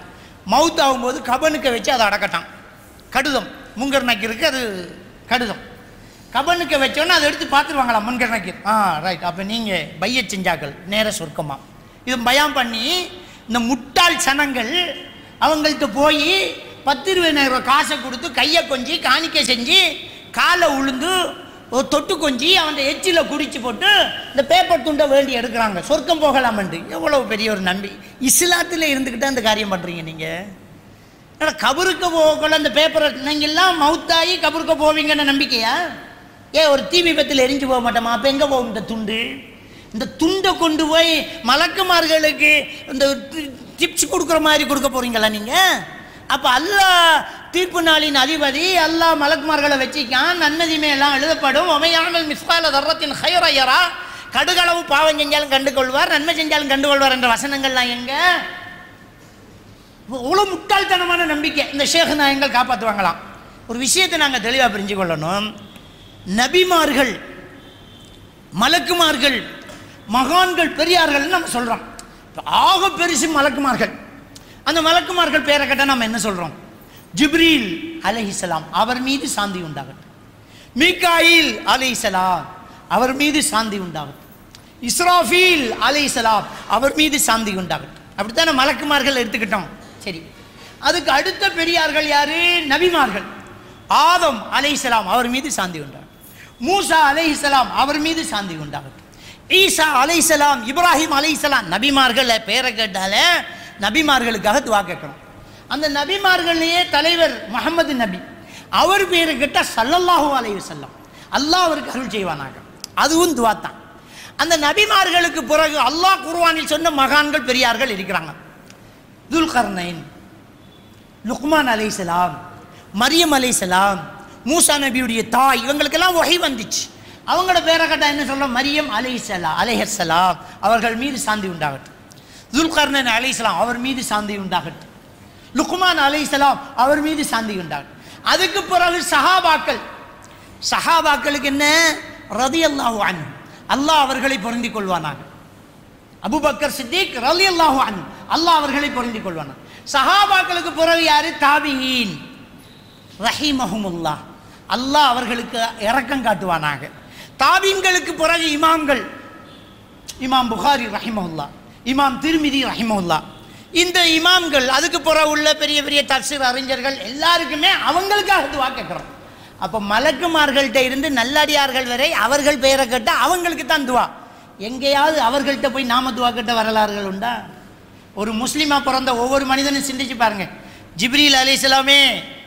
மவுத் ஆகும்போது கபனுக்கு வச்சு அதை அடக்கட்டான் கடுதம் முங்கர் நக்கீருக்கு அது கடுதம் கபனுக்கு வச்சோன்னே அதை எடுத்து பார்த்துருவாங்களா முன்கர் நக்கீர் ஆ ரைட் அப்போ நீங்கள் பைய செஞ்சாக்கள் நேர சொர்க்கமா இது பயம் பண்ணி இந்த முட்டாள் சனங்கள் அவங்கள்ட்ட போய் பத்து இருபதாயிரம் ரூபாய் காசை கொடுத்து கையை கொஞ்சி காணிக்கை செஞ்சு காலை உளுந்து ஒரு தொட்டு கொஞ்சி அவன் எச்சில குடிச்சு போட்டு இந்த பேப்பர் துண்டை வேண்டி எடுக்கிறாங்க சொர்க்கம் போகலாமண்டு எவ்வளவு பெரிய ஒரு நம்பி இஸ்லாத்தில் இருந்துக்கிட்டு அந்த காரியம் பண்ணுறீங்க நீங்கள் ஏன்னா கபருக்கு போகல அந்த பேப்பரை நீங்கள் எல்லாம் மவுத்தாகி கபருக்கு போவீங்கன்னு நம்பிக்கையா ஏன் ஒரு தீ விபத்தில் எரிஞ்சு போக மாட்டோமா அப்போ எங்கே போகும் இந்த துண்டு இந்த துண்டை கொண்டு போய் மலக்குமார்களுக்கு இந்த டிப்ஸ் கொடுக்குற மாதிரி கொடுக்க போறீங்களா நீங்கள் அப்போ அல்லாஹ் தீர்ப்பு நாளின் அதிபதி அல்லாஹ் மலக்குமார்களை வச்சிக்கான் நன்மதிமே எல்லாம் எழுதப்படும் ஒமையாமல் மிஸ்கால தர்றத்தின் ஹைரையரா கடுகளவு பாவம் செஞ்சாலும் கண்டு கொள்வார் நன்மை செஞ்சாலும் கண்டு கொள்வார் என்ற வசனங்கள்லாம் எங்கே அவ்வளோ முட்டாள்தனமான நம்பிக்கை இந்த ஷேக் நாயங்கள் காப்பாற்றுவாங்களாம் ஒரு விஷயத்தை நாங்கள் தெளிவாக புரிஞ்சு கொள்ளணும் நபிமார்கள் மலக்குமார்கள் மகான்கள் பெரியார்கள்னு நம்ம சொல்கிறோம் ஆக பெருசு மலக்குமார்கள் அந்த மலக்குமார்கள் பேரை கேட்டால் நம்ம என்ன சொல்கிறோம் ஜிப்ரீல் அலைஹிஸ்ஸலாம் அவர் மீது சாந்தி உண்டாகட்டும் மீகாயில் அலைஹிஸ்ஸலாம் அவர் மீது சாந்தி உண்டாகட்டும் இஸ்ராஃபீல் அலைஹிஸ்ஸலாம் அவர் மீது சாந்தி உண்டாகட்டும் அப்படித்தானே மலக்குமார்கள் எடுத்துக்கிட்டோம் சரி அதுக்கு அடுத்த பெரியார்கள் யாரு நபிமார்கள் ஆதம் அலைஹிஸ்ஸலாம் அவர் மீது சாந்தி உண்டாகட்டும் மூசா அலைஹிஸ்ஸலாம் அவர் மீது சாந்தி உண்டாகட்டும் ஈசா அலைஹிஸ்ஸலாம் இப்ராஹிம் அலைஹிஸ்ஸலாம் நபிமார்கள் பேரை கேட்டாலே நபிமார்களுக்காக துவா கேட்கணும் அந்த நபிமார்களையே தலைவர் முகமது நபி அவர் பேரை கேட்டால் சல்லல்லாஹு அலைஹி வஸல்லம் அல்லாஹ் அவருக்கு அருள் செய்வானாக அதுவும் துவா தான் அந்த நபிமார்களுக்கு பிறகு அல்லாஹ் குர்ஆனில் சொன்ன மகான்கள் பெரியார்கள் இருக்கிறாங்க துல்கர்னைன் லுக்மான் அலைஹிஸ்ஸலாம் மரியம் அலைஹிஸ்ஸலாம் மூசா நபியுடைய தாய் இவங்களுக்கெல்லாம் வகை வந்துச்சு அவங்களோட பேரை கேட்டா என்ன சொல்ல மரியம் அலைஹிஸ்ஸலாம் அலைஹிஸ்ஸலாம் அவர்கள் மீது சாந்தி உண்டாகட்டும் துல்கர்னன் அலைஹிஸ்ஸலாம் அவர் மீது சாந்தி உண்டாகட்டும் லுக்மான் அலைஹிஸ்ஸலாம் அவர் மீது சாந்தி உண்டாகட்டும் அதுக்கு பிறகு சஹாபாக்கள் சஹாபாக்களுக்கு என்ன ரதியல்லாஹு அன்ஹு அல்லாஹ் அவர்களை பொருந்திக் கொள்வானாக அபுபக்கர் சித்திக் ரலியல்லாஹு அன்ஹு அல்லாஹ் அவர்களை பொருந்திக் கொள்வானாக சஹாபாக்களுக்கு பிறகு யாரு தாபியீன் ரஹிமஹுமுல்லா அல்லாஹ் அவர்களுக்கு இரக்கம் காட்டுவானாக தாபீன்களுக்கு பிறகு இமாம்கள் இமாம் புகாரி ரஹிமஹுல்லா இமாம் திருமிதி ரஹிமஹுல்லா இந்த இமாம்கள் அதுக்கு பிறகு உள்ள பெரிய பெரிய தப்சீர் அறிஞர்கள் எல்லாருக்குமே அவங்களுக்காக துவா கேட்குறோம் அப்போ மலக்குமார்கள்ட்ட இருந்து நல்லடியார்கள் வரை அவர்கள் பெயரை கேட்ட அவங்களுக்கு தான் துவா எங்கேயாவது அவர்கள்ட்ட போய் நாம துவா கேட்ட வரலாறுகள் உண்டா ஒரு முஸ்லீமா பிறந்த ஒவ்வொரு மனிதனும் சிந்திச்சு பாருங்க ஜிப்ரீல் அலிஸ்லாமே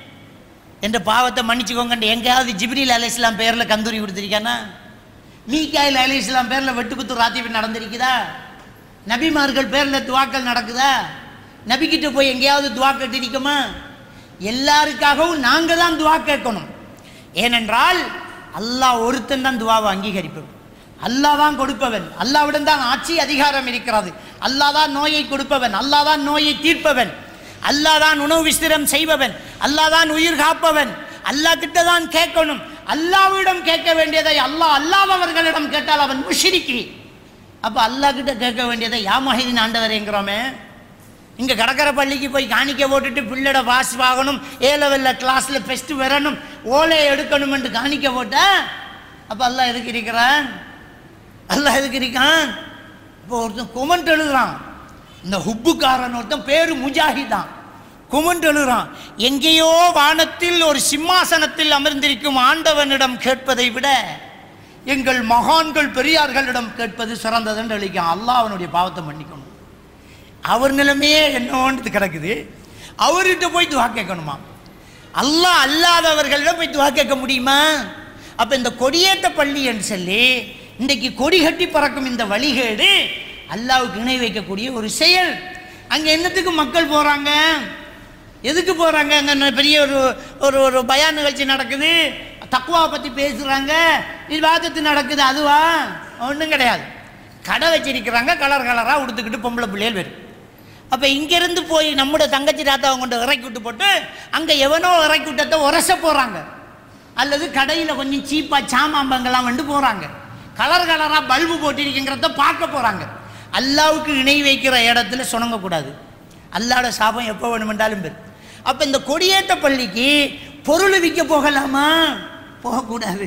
என்ற பாவத்தை மன்னிச்சுக்கோங்க எங்கேயாவது ஜிப்ரீல் அலிஸ்லாம் பேரில் கந்தூரி கொடுத்துருக்கானா மீகாயில் அலிஸ்லாம் பேரில் வெட்டுக்குத்து ராத்திரி நடந்திருக்குதா நபிமார்கள் பேரில் துவாக்கள் நடக்குதா நபிக்கிட்ட போய் எங்கேயாவது துவா கேட்டிருக்கோமா எல்லாருக்காகவும் நாங்கள் தான் துவா கேட்கணும் ஏனென்றால் அல்லாஹ் ஒருத்தன் தான் துவாவை அங்கீகரிப்பவன் அல்லாஹ் தான் கொடுப்பவன் அல்லாவிடம் தான் ஆட்சி அதிகாரம் இருக்கிறது அல்லாஹ் தான் நோயை கொடுப்பவன் அல்லாஹ் தான் நோயை தீர்ப்பவன் அல்லாஹ் தான் உணவு விஸ்திரம் செய்பவன் அல்லாஹ் தான் உயிர் காப்பவன் அல்லாஹ் கிட்ட தான் கேட்கணும் அல்லாவிடம் கேட்க வேண்டியதை அல்லாஹ் அல்லாதவர்களிடம் கேட்டால் அவன் முஷிரிக்கி அப்போ அல்லாஹ் கிட்ட கேட்க வேண்டியதை யா மொஹிதீன் ஆண்டவரேங்கிறோமே இங்கே கடற்கரை பள்ளிக்கு போய் காணிக்க போட்டுட்டு பிள்ளோட பாஸ் வாங்கணும் ஏ லெவலில் கிளாஸில் ஃபெஸ்ட்டு வரணும் ஓலையை எடுக்கணுமென்று காணிக்க போட்ட அப்போ அல்லாஹ் எதுக்கு இருக்கிறான் அல்லாஹ் எதுக்கு இருக்கான் இப்போ ஒருத்தன் கொமெண்ட் எழுதுறான் இந்த ஹுப்புக்காரன் ஒருத்தன் பேரு முஜாஹிதான் கொமெண்ட் எழுதுறான் எங்கேயோ வானத்தில் ஒரு சிம்மாசனத்தில் அமர்ந்திருக்கும் ஆண்டவனிடம் கேட்பதை விட எங்கள் மகான்கள் பெரியார்களிடம் கேட்பது சிறந்ததுன்னு எழுதிக்கான் அல்லாஹ் அவனுடைய பாவத்தை மன்னிக்கணும் அவர் நிலைமையே என்னோன்றது கிடக்குது அவர்கிட்ட போய் துவா கேட்கணுமா அல்லாஹ் அல்லாதவர்களிடம் போய் துவா கேட்க முடியுமா அப்போ இந்த கொடியேற்ற பள்ளி என்று சொல்லி இன்றைக்கு கொடி கட்டி பறக்கும் இந்த வழிகேடு அல்லாவுக்கு இணை வைக்கக்கூடிய ஒரு செயல் அங்கே என்னத்துக்கு மக்கள் போகிறாங்க எதுக்கு போகிறாங்க அங்கே பெரிய ஒரு ஒரு ஒரு பயான் நிகழ்ச்சி நடக்குது தக்குவாவை பற்றி பேசுகிறாங்க விவாதத்து நடக்குது அதுவா ஒன்றும் கிடையாது கடை வச்சிருக்கிறாங்க கலர் கலராக உடுத்துக்கிட்டு பொம்பளை பிள்ளைகள் வரும் அப்போ இங்கேருந்து போய் நம்முடைய தங்கச்சி தாத்தாவை கொண்டு இறக்கி விட்டு போட்டு அங்கே எவனோ இறக்கி விட்டத்தை உரச போகிறாங்க அல்லது கடையில் கொஞ்சம் சீப்பாக சாமாம்பங்கள்லாம் வந்து போகிறாங்க கலர் கலராக பல்பு போட்டிருக்குங்கிறத பார்க்க போகிறாங்க அல்லாவுக்கு இணை வைக்கிற இடத்துல சுணங்கக்கூடாது அல்லாட சாபம் எப்போ வேணுமென்றாலும் பெறும் அப்போ இந்த கொடியேற்ற பள்ளிக்கு பொருள் விற்க போகலாமா போகக்கூடாது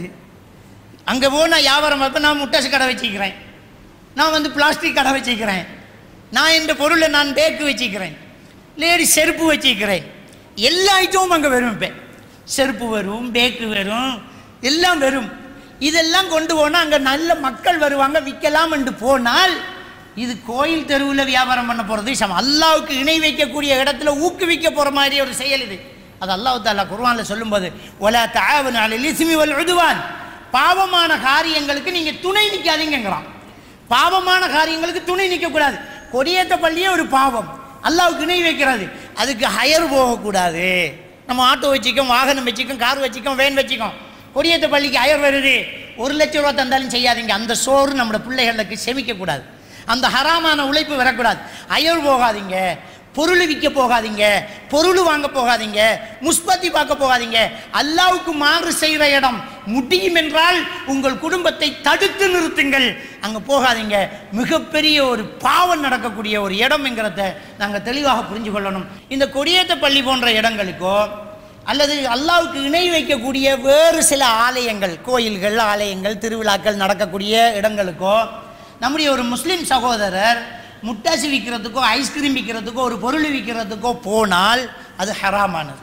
அங்கே போனால் வியாபாரம் அப்போ நான் முட்டாசு கடை வச்சுக்கிறேன் நான் வந்து பிளாஸ்டிக் கடை வச்சுக்கிறேன் நான் இந்த பொருளை நான் பேக்கு வச்சுக்கிறேன் லேடி செருப்பு வச்சுக்கிறேன் எல்லா ஐட்டமும் அங்கே வரும் இப்போ செருப்பு வரும் பேக்கு வரும் எல்லாம் வரும் இதெல்லாம் கொண்டு போனால் அங்கே நல்ல மக்கள் வருவாங்க விற்கலாம் என்று போனால் இது கோயில் தெருவில் வியாபாரம் பண்ண போகிறது சமம் அல்லாவுக்கு இணை வைக்கக்கூடிய இடத்துல ஊக்குவிக்க போகிற மாதிரி ஒரு செயல் இது அது அல்லாஹ் தாலா குர்ஆன்ல சொல்லும்போது ஒலா தாவன் அலில் இஸ்மி வல் உதுவான் பாவமான காரியங்களுக்கு நீங்கள் துணை நிற்காதீங்கிறான் பாவமான காரியங்களுக்கு துணை நிற்கக்கூடாது கொடியேற்ற பள்ளியே ஒரு பாவம் அல்லாவுக்கு இணை வைக்கிறது அதுக்கு ஹயர் போகக்கூடாது நம்ம ஆட்டோ வச்சுக்கோம் வாகனம் வச்சுக்கோம் கார் வச்சுக்கோம் வேன் வச்சுக்கோம் கொடியேற்ற பள்ளிக்கு ஹயர் வருது ஒரு லட்ச ரூபா தந்தாலும் செய்யாதீங்க அந்த சோறு நம்மளோட பிள்ளைகளுக்கு செமிக்கக்கூடாது அந்த ஹராமான உழைப்பு வரக்கூடாது அயர் போகாதீங்க பொருள் விற்க போகாதீங்க பொருள் வாங்க போகாதீங்க முஸ்பத்தி பார்க்க போகாதீங்க அல்லாவுக்கு மாறு செய்கிற இடம் முடியும் என்றால் உங்கள் குடும்பத்தை தடுத்து நிறுத்துங்கள் அங்கே போகாதீங்க மிகப்பெரிய ஒரு பாவம் நடக்கக்கூடிய ஒரு இடம்ங்கிறத நாங்கள் தெளிவாக புரிஞ்சு கொள்ளணும் இந்த கொடியேற்ற பள்ளி போன்ற இடங்களுக்கோ அல்லது அல்லாவுக்கு இணை வைக்கக்கூடிய வேறு சில ஆலயங்கள் கோயில்கள் ஆலயங்கள் திருவிழாக்கள் நடக்கக்கூடிய இடங்களுக்கோ நம்முடைய ஒரு முஸ்லீம் சகோதரர் முட்டாசி விற்கிறதுக்கோ ஐஸ்கிரீம் விற்கிறதுக்கோ ஒரு பொருள் விற்கிறதுக்கோ போனால் அது ஹராமானது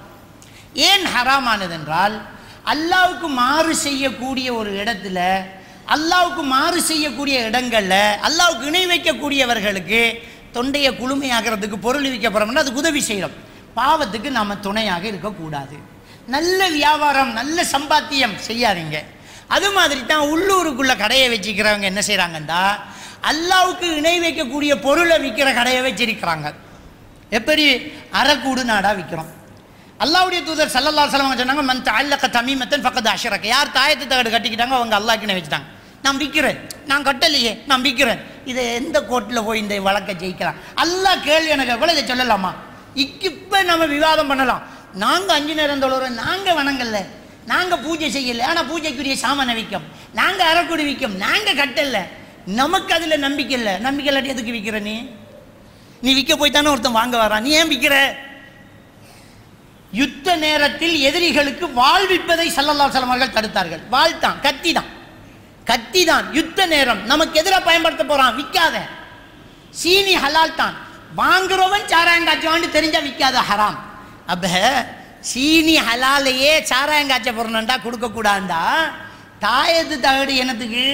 ஏன் ஹராமானது என்றால் அல்லாவுக்கு மாறு செய்யக்கூடிய ஒரு இடத்துல அல்லாவுக்கு மாறு செய்யக்கூடிய இடங்களில் அல்லாவுக்கு இணை வைக்கக்கூடியவர்களுக்கு தொண்டையை குளுமையாகிறதுக்கு பொருள் விற்க போகிறோம்னா அதுக்கு உதவி செய்கிறோம் பாவத்துக்கு நாம் துணையாக இருக்கக்கூடாது நல்ல வியாபாரம் நல்ல சம்பாத்தியம் செய்யாதீங்க அது மாதிரி தான் உள்ளூருக்குள்ள கடையை வச்சுக்கிறவங்க என்ன செய்கிறாங்கண்டா அல்லாவுக்கு இணை வைக்கக்கூடிய பொருளை விற்கிற கடையை வச்சிருக்கிறாங்க எப்படி அறக்கூடு நாடாக விற்கிறோம் அல்லாவுடைய தூதர் சல்லல்லா சலம் சொன்னாங்க மன் தாழ்லக்க தமிமத்தன் பக்கத்து அஷரக்க யார் தாயத்து தகடு கட்டிக்கிட்டாங்க அவங்க அல்லாஹ்க்கு இணை வச்சுட்டாங்க நான் விற்கிறேன் நான் கட்டலையே நான் விற்கிறேன் இதை எந்த கோர்ட்டில் போய் இந்த வழக்கை ஜெயிக்கலாம் அல்லாஹ் கேள்வி எனக்கு கூட இதை சொல்லலாமா இப்போ நம்ம விவாதம் பண்ணலாம் நாங்கள் அஞ்சு நேரம் தொழுறோம் நாங்கள் வணங்கல நாங்கள் பூஜை செய்யலை ஆனால் பூஜைக்குரிய சாமானை விற்கும் நாங்கள் அறக்குடி விற்கும் நாங்கள் கட்டல நமக்கு அதில் நம்பிக்கை இல்லை நம்பிக்கை இல்லாட்டி எதுக்கு விற்கிற நீ நீ விற்க போய் தானே ஒருத்தன் வாங்க வரான் நீ ஏன் விற்கிற யுத்த நேரத்தில் எதிரிகளுக்கு வாழ்விப்பதை சல்லல்லா சலம் அவர்கள் தடுத்தார்கள் வாழ்த்தான் கத்தி தான் கத்தி தான் யுத்த நேரம் நமக்கு எதிராக பயன்படுத்த போறான் விற்காத சீனி ஹலால் தான் வாங்குறவன் சாராயங்காய்ச்சுவான்னு தெரிஞ்சா விற்காத ஹராம் அப்ப சீனி ஹலாலையே சாராயங்காய்ச்ச போறணும்டா கொடுக்க கூடாண்டா தாயத்து தகடு என்னத்துக்கு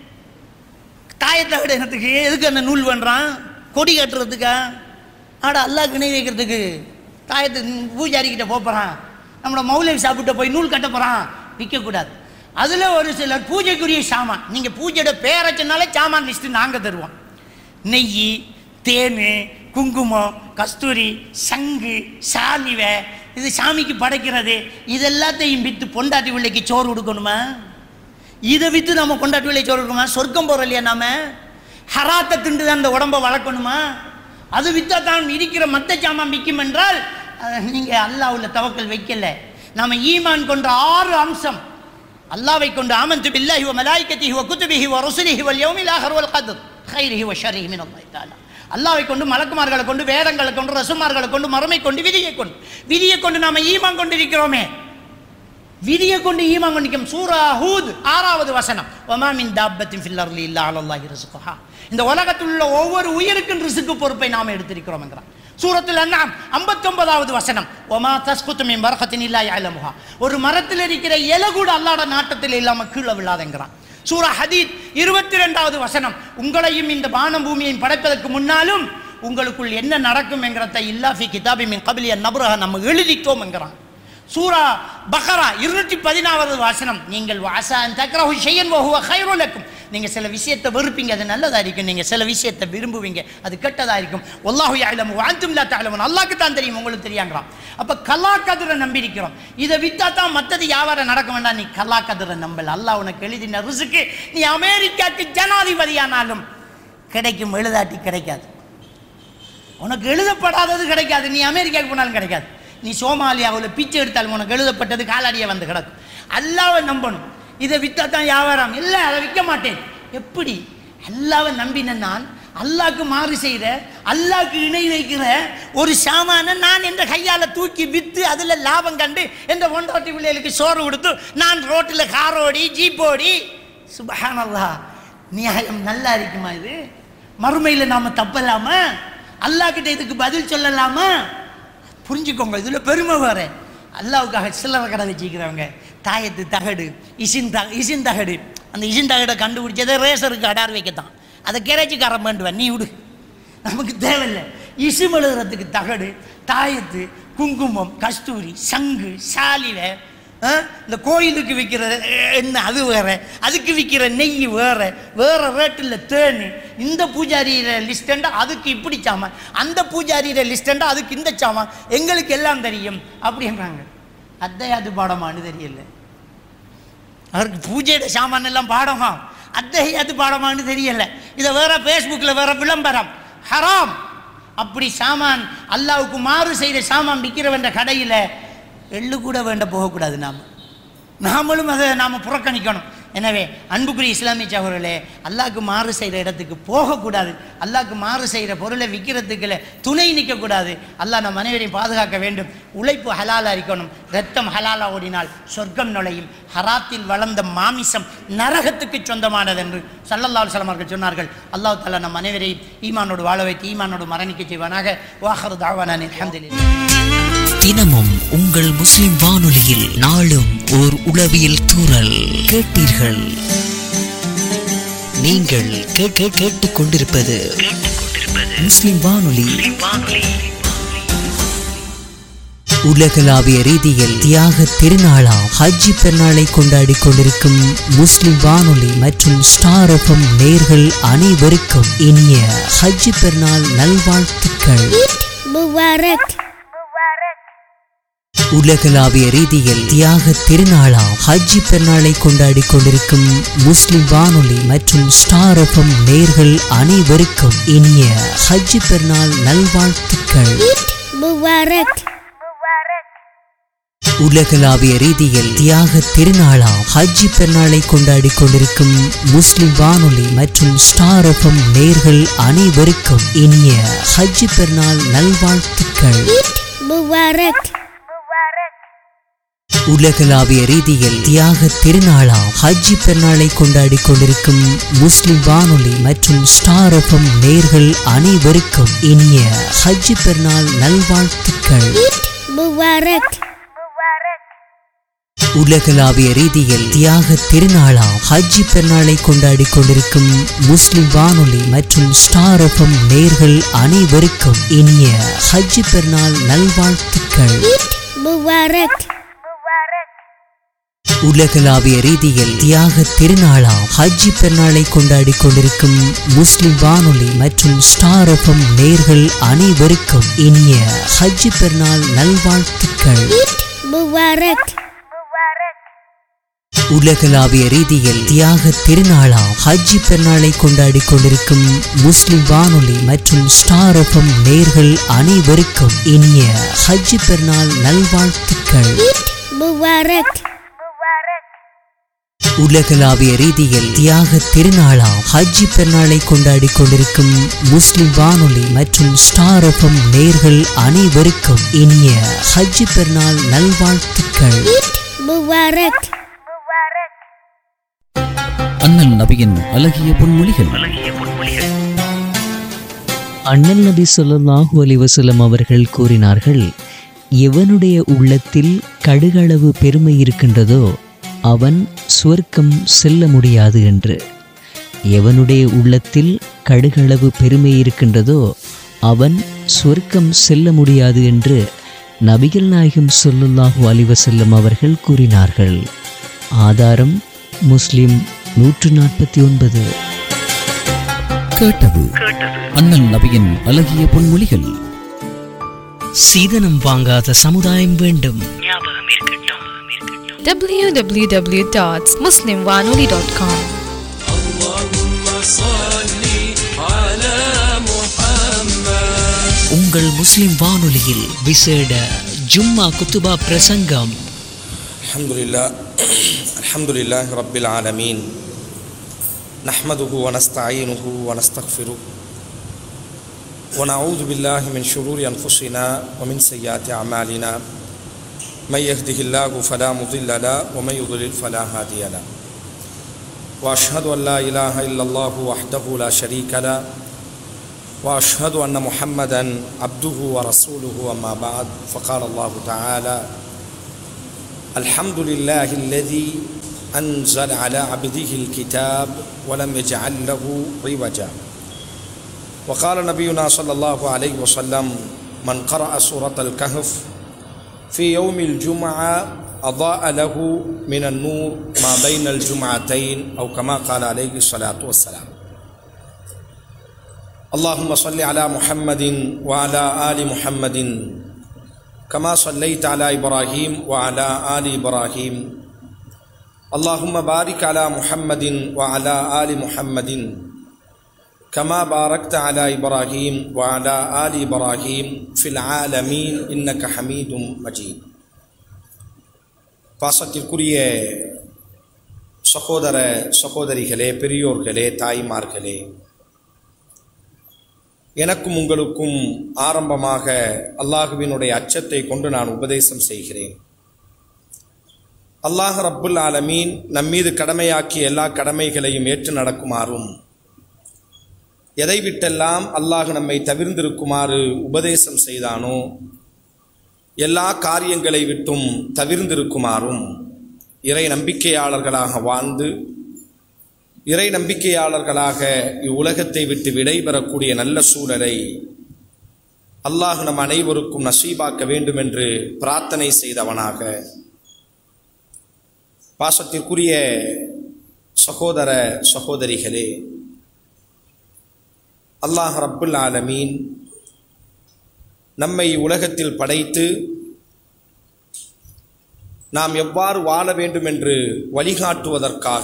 தாயத்து தகடு என்னத்துக்கு எதுக்கு அந்த நூல் பண்றான் கொடி கட்டுறதுக்கா ஆடா அல்லாஹ் இணை வைக்கிறதுக்கு தாயத்து பூஜாரிக்கிட்ட போகிறான் நம்மளோட மௌலவி சாப்பிட்ட போய் நூல் கட்ட போகிறான் விற்கக்கூடாது அதில் ஒரு சிலர் பூஜைக்குரிய சாமான் நீங்கள் பூஜையோட பேரை சொன்னாலே சாமான் லிஸ்ட்டு நாங்கள் தருவோம் நெய் தேன் குங்குமம் கஸ்தூரி சங்கு சாலிவை இது சாமிக்கு படைக்கிறது இது எல்லாத்தையும் விற்று பொண்டாட்டி பிள்ளைக்கு சோறு கொடுக்கணுமா இதை விற்று நம்ம கொண்டாட்டி பிள்ளை சோறு கொடுக்கணுமா சொர்க்கம் போகிறோம் இல்லையா நாம ஹராத்தை திண்டு தான் அந்த உடம்பை வளர்க்கணுமா அது விற்றா தான் இருக்கிற மத்த சாமான் விற்கும் என்றால் நீங்கள் அல்லாஹ்வுல தவக்கல் வைக்கல நாம ஈமான் கொண்ட ஆறு அம்சம் அல்லாவை கொண்டு ஆமந்து பில்லாஹி வ மலாய்க்கத்திஹி வ குதுபிஹி வ ருசுலிஹி வல் யௌமில் ஆஹர் வல் கத்ர் கைரிஹி வ ஷர்ரிஹி மின் அல்லாஹ் தஆலா அல்லாவை கொண்டு மலக்குமார்களை கொண்டு வேதங்களை கொண்டு ரசுமார்களை கொண்டு மறுமை கொண்டு விதியை கொண்டு விதியை கொண்டு நாம ஈமான் கொண்டிருக்கிறோமே விதியை கொண்டு ஈமான் கொண்டிருக்கும் சூரா ஹூத் ஆறாவது வசனம் ஒமா மின் தாப்பத்தின் ஃபில் அர்லி இல்லா அலல்லாஹி ரிஸ்குஹா இந்த உலகத்தில் உள்ள ஒவ்வொரு உயிருக்கும் ரிசுக்கு பொறுப்பை நாம் எடுத்திருக்கிறோம் என்கிறான் சூரத்தில் அண்ணாம் ஐம்பத்தொன்பதாவது வசனம் ஒமா தஸ்குத்து மின் வரகத்தின் இல்லா யாலமுகா ஒரு மரத்தில் இருக்கிற இலை கூட அல்லாட நாட்டத்தில் இல்லாம கீழே விழாதெங்கிறான் சூரா ஹதீத் இருபத்தி ரெண்டாவது வசனம் உங்களையும் இந்த வானம் பூமியையும் படைப்பதற்கு முன்னாலும் உங்களுக்குள் என்ன நடக்கும் என்கிறத இல்லாஃபி கிதாபி மின் கபிலிய நபுரக நம்ம எழுதிட்டோம் என்கிறான் சூரா பஹரா இருநூற்றி பதினாவது வாசனம் நீங்கள் வாசான் தக்ரஹு ஷையன் வஹுவ ஹைருலக்கும் நீங்க சில விஷயத்தை வெறுப்பீங்க அது நல்லதா இருக்கும் நீங்க சில விஷயத்தை விரும்புவீங்க அது கெட்டதா இருக்கும் வல்லாஹு யஅலமு வ அன்தும் லா தஅலமுன் அல்லாஹ்க்கு தான் தெரியும் உங்களுக்கு தெரியாங்கறான் அப்ப கலா கதிரை நம்பி இருக்கிறோம் இதை வித்தா தான் மத்தது வியாபாரம் நடக்க வேண்டாம் நீ கலா கதிரை நம்பல அல்லாஹ் உனக்கு எழுதின ரிசுக்கு நீ அமெரிக்காக்கு ஜனாதிபதியானாலும் கிடைக்கும் எழுதாட்டி கிடைக்காது உனக்கு எழுதப்படாதது கிடைக்காது நீ அமெரிக்காவுக்கு போனாலும் கிடைக்காது நீ சோமாலியாவில் பிச்சை எடுத்தாலும் உனக்கு எழுதப்பட்டது காலாடியே வந்து கிடக்கும் அல்லாவை நம்பணும் இதை விற்றா தான் வியாபாரம் இல்லை அதை விற்க மாட்டேன் எப்படி அல்லாவை நம்பின நான் அல்லாஹ்க்கு மாறு செய்கிற அல்லாஹ்க்கு இணை வைக்கிற ஒரு சாமான நான் என்ற கையால் தூக்கி விற்று அதில் லாபம் கண்டு என்ற ஒன்றாட்டி பிள்ளைகளுக்கு சோறு கொடுத்து நான் ரோட்டில் காரோடி ஜீப்போடி சுபஹானல்லா நியாயம் நல்லா இருக்குமா இது மறுமையில் நாம் தப்பலாமா அல்லாஹ்கிட்ட இதுக்கு பதில் சொல்லலாமா புரிஞ்சுக்கோங்க இதில் பெருமை வேறு அல்லாவுக்காக சில்லறை கடை வச்சுக்கிறவங்க தாயத்து தகடு இசின் த இசின் தகடு அந்த இசின் தகடை கண்டுபிடிச்சதை ரேசருக்கு அடார் வைக்கத்தான் அதை கேரேஜிக்காரன் வேண்டுவேன் நீ விடு நமக்கு தேவையில்லை இசும் எழுதுறதுக்கு தகடு தாயத்து குங்குமம் கஸ்தூரி சங்கு சாலில ஆ, இந்த கோயிலுக்கு விற்கிற என்ன அது வேற அதுக்கு விற்கிற நெய் வேற வேற ரேட்டில் தேனு இந்த பூஜாரியில லிஸ்டண்டா அதுக்கு இப்படி சாமான் அந்த பூஜாரியில லிஸ்டண்டா அதுக்கு இந்த சாமான் எங்களுக்கு எல்லாம் தெரியும் அப்படின்றாங்க அத்தையாது பாடமானு தெரியல அவருக்கு பூஜையோட சாமான் எல்லாம் பாடமா அத்தையாது பாடமானு தெரியல இதை வேற ஃபேஸ்புக்கில் வேற விளம்பரம் ஹராம் அப்படி சாமான் அல்லாவுக்கு மாறு செய்கிற சாமான் விற்கிறவன்ற கடையில் எள்ளு கூட வேண்ட போகக்கூடாது நாம் நாமளும் அதை நாம் புறக்கணிக்கணும் எனவே அன்புக்குரிய இஸ்லாமிய சகோதரர்களே அல்லாஹ்க்கு மாறு செய்கிற இடத்துக்கு போகக்கூடாது அல்லாஹ்க்கு மாறு செய்கிற பொருளை விற்கிறதுக்குள்ள துணை நிற்கக்கூடாது அல்லாஹ் நம் அனைவரையும் பாதுகாக்க வேண்டும் உழைப்பு ஹலாலாக இருக்கணும் ரத்தம் ஹலாலா ஓடினால் சொர்க்கம் நுழையும் ஹராத்தில் வளர்ந்த மாமிசம் நரகத்துக்கு சொந்தமானது என்று சல்லல்லா அலுவலம் அவர்கள் சொன்னார்கள் அல்லாஹ் தாலா நம் அனைவரையும் ஈமானோடு வாழ வைத்து ஈமானோடு மரணிக்க செய்வானாக வாஹரு தாவானான் அல்ஹம்துலில்லாஹ் தினமும் உங்கள் முஸ்லிம் வானொலியில் நாளும் ஓர் உளவியல் தூறல் கேட்டீர்கள் நீங்கள் கேட்க கேட்டுக் கொண்டிருப்பது முஸ்லிம் வானொலி உலகளாவிய ரீதியில் தியாக திருநாளாம் ஹஜ்ஜி பெருநாளை கொண்டாடி கொண்டிருக்கும் முஸ்லிம் வானொலி மற்றும் ஸ்டார் எஃப்எம் நேர்கள் அனைவருக்கும் இனிய ஹஜ்ஜி பெருநாள் நல்வாழ்த்துக்கள் Mubarak. உலகளாவிய ரீதியில் தியாக திருநாளாம் ஹஜ்ஜி பெருநாளை கொண்டாடி கொண்டிருக்கும் முஸ்லிம் வானொலி மற்றும் ஸ்டார் எஃப்எம் நேர்கள் அனைவருக்கும் இனிய ஹஜ்ஜி பெருநாள் நல்வாழ்த்துக்கள் Mubarak. உலகளாவிய ரீதியில் தியாக திருநாளாம் ஹஜ்ஜி பெருநாளை கொண்டாடி கொண்டிருக்கும் முஸ்லிம் வானொலி மற்றும் ஸ்டார் எஃப்எம் நேர்கள் அனைவருக்கும் இனிய ஹஜ்ஜி பெருநாள் நல்வாழ்த்துக்கள் Mubarak. உலகளாவிய ரீதியில் தியாக திருநாளாம் ஹஜ்ஜி பெருநாளை கொண்டாடி கொண்டிருக்கும் முஸ்லிம் வானொலி மற்றும் ஸ்டார் எஃப்எம் நேர்கள் அனைவருக்கும் இனிய ஹஜ்ஜி பெருநாள் நல்வாழ்த்துக்கள் Mubarak. உலகளாவிய ரீதியில் தியாக திருநாளாம் ஹஜ்ஜி பெருநாளை கொண்டாடி கொண்டிருக்கும் முஸ்லிம் வானொலி மற்றும் ஸ்டார் எஃப்எம் நேர்கள் அனைவருக்கும் இனிய ஹஜ்ஜி பெருநாள் நல்வாழ்த்துக்கள் Mubarak. உலகளாவிய ரீதியில் தியாக திருநாளாம் ஹஜ்ஜி பெருநாளை கொண்டாடி கொண்டிருக்கும் முஸ்லிம் வானொலி மற்றும் ஸ்டார் எஃப்எம் நேர்கள் அனைவருக்கும் இனிய ஹஜ்ஜி பெருநாள் நல்வாழ்த்துக்கள் Mubarak. உலகளாவிய ரீதியில் தியாக திருநாளாம் ஹஜ்ஜி பெருநாளை கொண்டாடி கொண்டிருக்கும் முஸ்லிம் வானொலி மற்றும் ஸ்டார் எஃப்எம் நேர்கள் அனைவருக்கும் இனிய ஹஜ்ஜி பெருநாள் நல்வாழ்த்துக்கள் Mubarak. உலகளாவிய ரீதியில் தியாக திருநாளாம் ஹஜ்ஜி பெருநாளை கொண்டாடி கொண்டிருக்கும் முஸ்லிம் வானொலி மற்றும் ஸ்டார் எஃப்எம் நேர்கள் அனைவருக்கும் இனிய ஹஜ்ஜி பெருநாள் நல்வாழ்த்துக்கள் Mubarak. அண்ணல் நபியின் அழகிய பொன்மொழிகள் அண்ணல் நபி ஸல்லல்லாஹு அலைஹி வஸல்லம் அவர்கள் கூறினார்கள் எவனுடைய உள்ளத்தில் கடுகளவு பெருமை இருக்கின்றதோ அவன் சுவர்க்கம் செல்ல முடியாது என்று எவனுடைய உள்ளத்தில் கடுகளவு பெருமை இருக்கின்றதோ அவன் சுவர்க்கம் செல்ல முடியாது என்று நபிகள் நாயகம் ஸல்லல்லாஹு அலைஹி வஸல்லம் அவர்கள் கூறினார்கள் ஆதாரம் முஸ்லிம் நூற்று நாற்பத்தி ஒன்பது கேட்டது அண்ணல் நபியின் அழகிய பொன்மொழிகள் சீதனம் வாங்காத சமுதாயம் வேண்டும் www.muslimwanoli.com உங்கள் முஸ்லிம் வானொலியில் விசேட ஜும்மா குத்துபா பிரசங்கம் الحمد لله الحمد لله رب العالمين نحمده ونستعينه ونستغفره ونعوذ بالله من شرور أنفسنا ومن سيئات أعمالنا من يهده الله فلا مضل له ومن يضلل فلا هادي له وأشهد أن لا إله إلا الله وحده لا شريك له وأشهد أن محمدا عبده ورسوله أما بعد فقال الله تعالى الحمد لله الذي أنزل على عبده الكتاب ولم يجعل له عوجا وقال نبينا صلى الله عليه وسلم من قرأ سورة الكهف في يوم الجمعة أضاء له من النور ما بين الجمعتين أو كما قال عليه الصلاة والسلام اللهم صل على محمد وعلى آل محمد كما صليت على إبراهيم وعلى آل إبراهيم اللهم بارك على محمد وعلى آل محمد كما باركت على إبراهيم وعلى آل إبراهيم في العالمين إنك حميد مجيد பாசத்திற்குரிய சகோதர சகோதரிகளே பெரியோர்களே தாய்மார்களே எனக்கும் உங்களுக்கும் ஆரம்பமாக அல்லாஹுவினுடைய அச்சத்தை கொண்டு நான் உபதேசம் செய்கிறேன் அல்லாஹ் ரப்புல் ஆலமீன் நம்மீது கடமையாக்கிய எல்லா கடமைகளையும் ஏற்று நடக்குமாறும் எதை விட்டெல்லாம் அல்லாஹ் நம்மை தவிர்ந்திருக்குமாறு உபதேசம் செய்தானோ எல்லா காரியங்களை விட்டும் தவிர்ந்திருக்குமாறும் இறை நம்பிக்கையாளர்களாக வாழ்ந்து இறை நம்பிக்கையாளர்களாக இவ்வுலகத்தை விட்டு விடைபெறக்கூடிய நல்ல சூழலை அல்லாஹ் நம் அனைவருக்கும் நசீபாக்க வேண்டும் என்று பிரார்த்தனை செய்தவனாக பாசத்திற்குரிய சகோதர சகோதரிகளே அல்லாஹ் ரப்புல் ஆலமீன் நம்மை உலகத்தில் படைத்து நாம் எவ்வாறு வாழ வேண்டும் என்று வழிகாட்டுவதற்காக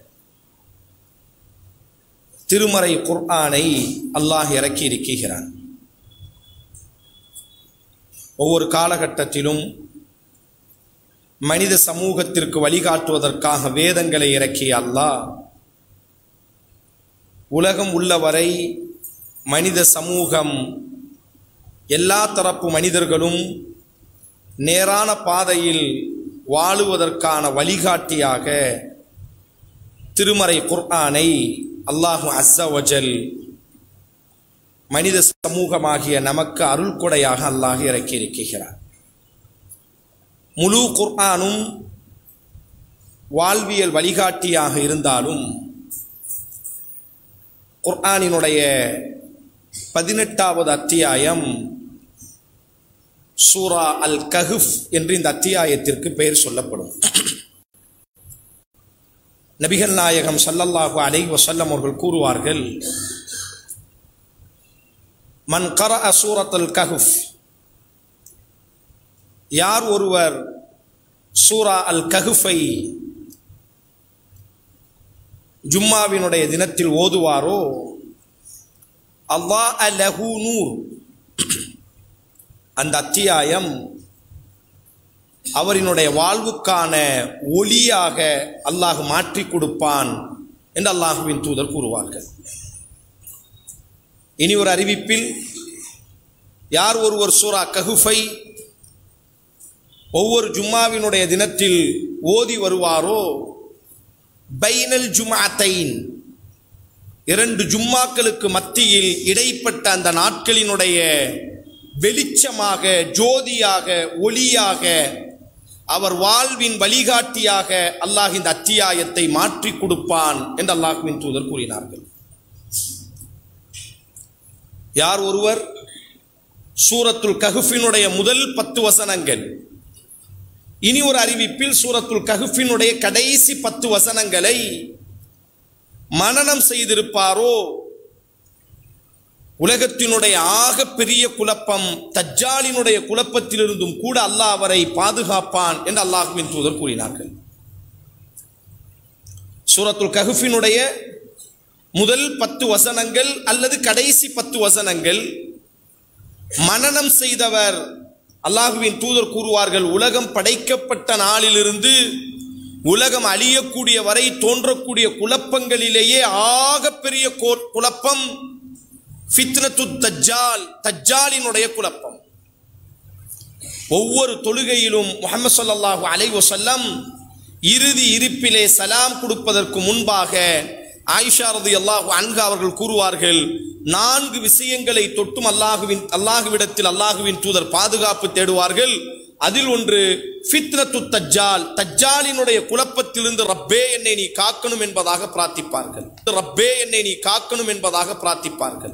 திருமறை குர்ஆனை அல்லாஹ் இறக்கி இருக்கிறான் ஒவ்வொரு காலகட்டத்திலும் மனித சமூகத்திற்கு வழிகாட்டுவதற்காக வேதங்களை இறக்கிய அல்லாஹ் உலகம் உள்ளவரை மனித சமூகம் எல்லா தரப்பு மனிதர்களும் நேரான பாதையில் வாழுவதற்கான வழிகாட்டியாக திருமறை குர்ஆனை அல்லாஹு அஸ்ஸவஜல் மனித சமூகமாகிய நமக்கு அருள் கொடையாக அல்லாஹ் இறக்கி இருக்கிறார் முழு குர்ஆனும் வாழ்வியல் வழிகாட்டியாக இருந்தாலும் குர்ஆனினுடைய பதினெட்டாவது அத்தியாயம் சூரா அல் கஹுஃப் என்று இந்த அத்தியாயத்திற்கு பெயர் சொல்லப்படும் நபிகள் நாயகம் சல்லல்லாஹு அலை வசல்லம் அவர்கள் கூறுவார்கள் மன் கர சூரத் அல் கஹுஃப் யார் ஒருவர் சூரா அல் கஹுஃபை ஜும்மாவினுடைய தினத்தில் ஓதுவாரோ அல்லா அலஹு நூர் அந்த அத்தியாயம் அவரினுடைய வாழ்வுக்கான ஒளியாக அல்லாஹ் மாற்றி கொடுப்பான் என்று அல்லாஹுவின் தூதர் கூறுவார்கள் இனி ஒரு அறிவிப்பில் யார் ஒருவர் சூரா கஹுஃபை ஒவ்வொரு ஜும்மாவினுடைய தினத்தில் ஓதி வருவாரோ பைனல் ஜுமாத்தைன் இரண்டு ஜும்மாக்களுக்கு மத்தியில் இடைப்பட்ட அந்த நாட்களினுடைய வெளிச்சமாக ஜோதியாக ஒளியாக அவர் வாழ்வின் வழிகாட்டியாக அல்லாஹ் இந்த அத்தியாயத்தை மாற்றி கொடுப்பான் என்று அல்லாஹுவின் தூதர் கூறினார்கள் யார் ஒருவர் சூரத்துல் கஹுஃபினுடைய முதல் பத்து வசனங்கள் இனி ஒரு அறிவிப்பில் சூரத்துல் கஹுஃபினுடைய கடைசி பத்து வசனங்களை மனனம் செய்திருப்பாரோ உலகத்தினுடைய ஆக பெரிய குழப்பம் தஜ்ஜாலினுடைய குழப்பத்திலிருந்தும் கூட அல்லாஹ் அவரை பாதுகாப்பான் என்று அல்லாஹுவின் தூதர் கூறினார்கள் சூரத்துல் கஹுஃபினுடைய முதல் பத்து வசனங்கள் அல்லது கடைசி பத்து வசனங்கள் மனனம் செய்தவர் அல்லாஹுவின் தூதர் கூறுவார்கள் உலகம் படைக்கப்பட்ட நாளிலிருந்து உலகம் அழியக்கூடிய வரை தோன்றக்கூடிய குழப்பங்களிலேயே ஆக பெரிய குழப்பம் ஃபித்னத்து தஜ்ஜால் தஜ்ஜாலினுடைய குழப்பம் ஒவ்வொரு தொழுகையிலும் முகமது ஸல்லல்லாஹு அலைஹி வஸல்லம் இறுதி இருப்பிலே சலாம் கொடுப்பதற்கு முன்பாக ஆயிஷா ரலியல்லாஹு அன்ஹா அவர்கள் கூறுவார்கள் நான்கு விஷயங்களை தொட்டும் அல்லாஹுவின் அல்லாஹுவிடத்தில் அல்லாஹுவின் தூதர் பாதுகாப்பு தேடுவார்கள் அதில் ஒன்று ஃபித்னத்து தஜ்ஜால் தஜ்ஜாலினுடைய குழப்பத்திலிருந்து ரப்பே என்னை நீ காக்கணும் என்பதாக பிரார்த்திப்பார்கள் ரப்பே என்னை நீ காக்கணும் என்பதாக பிரார்த்திப்பார்கள்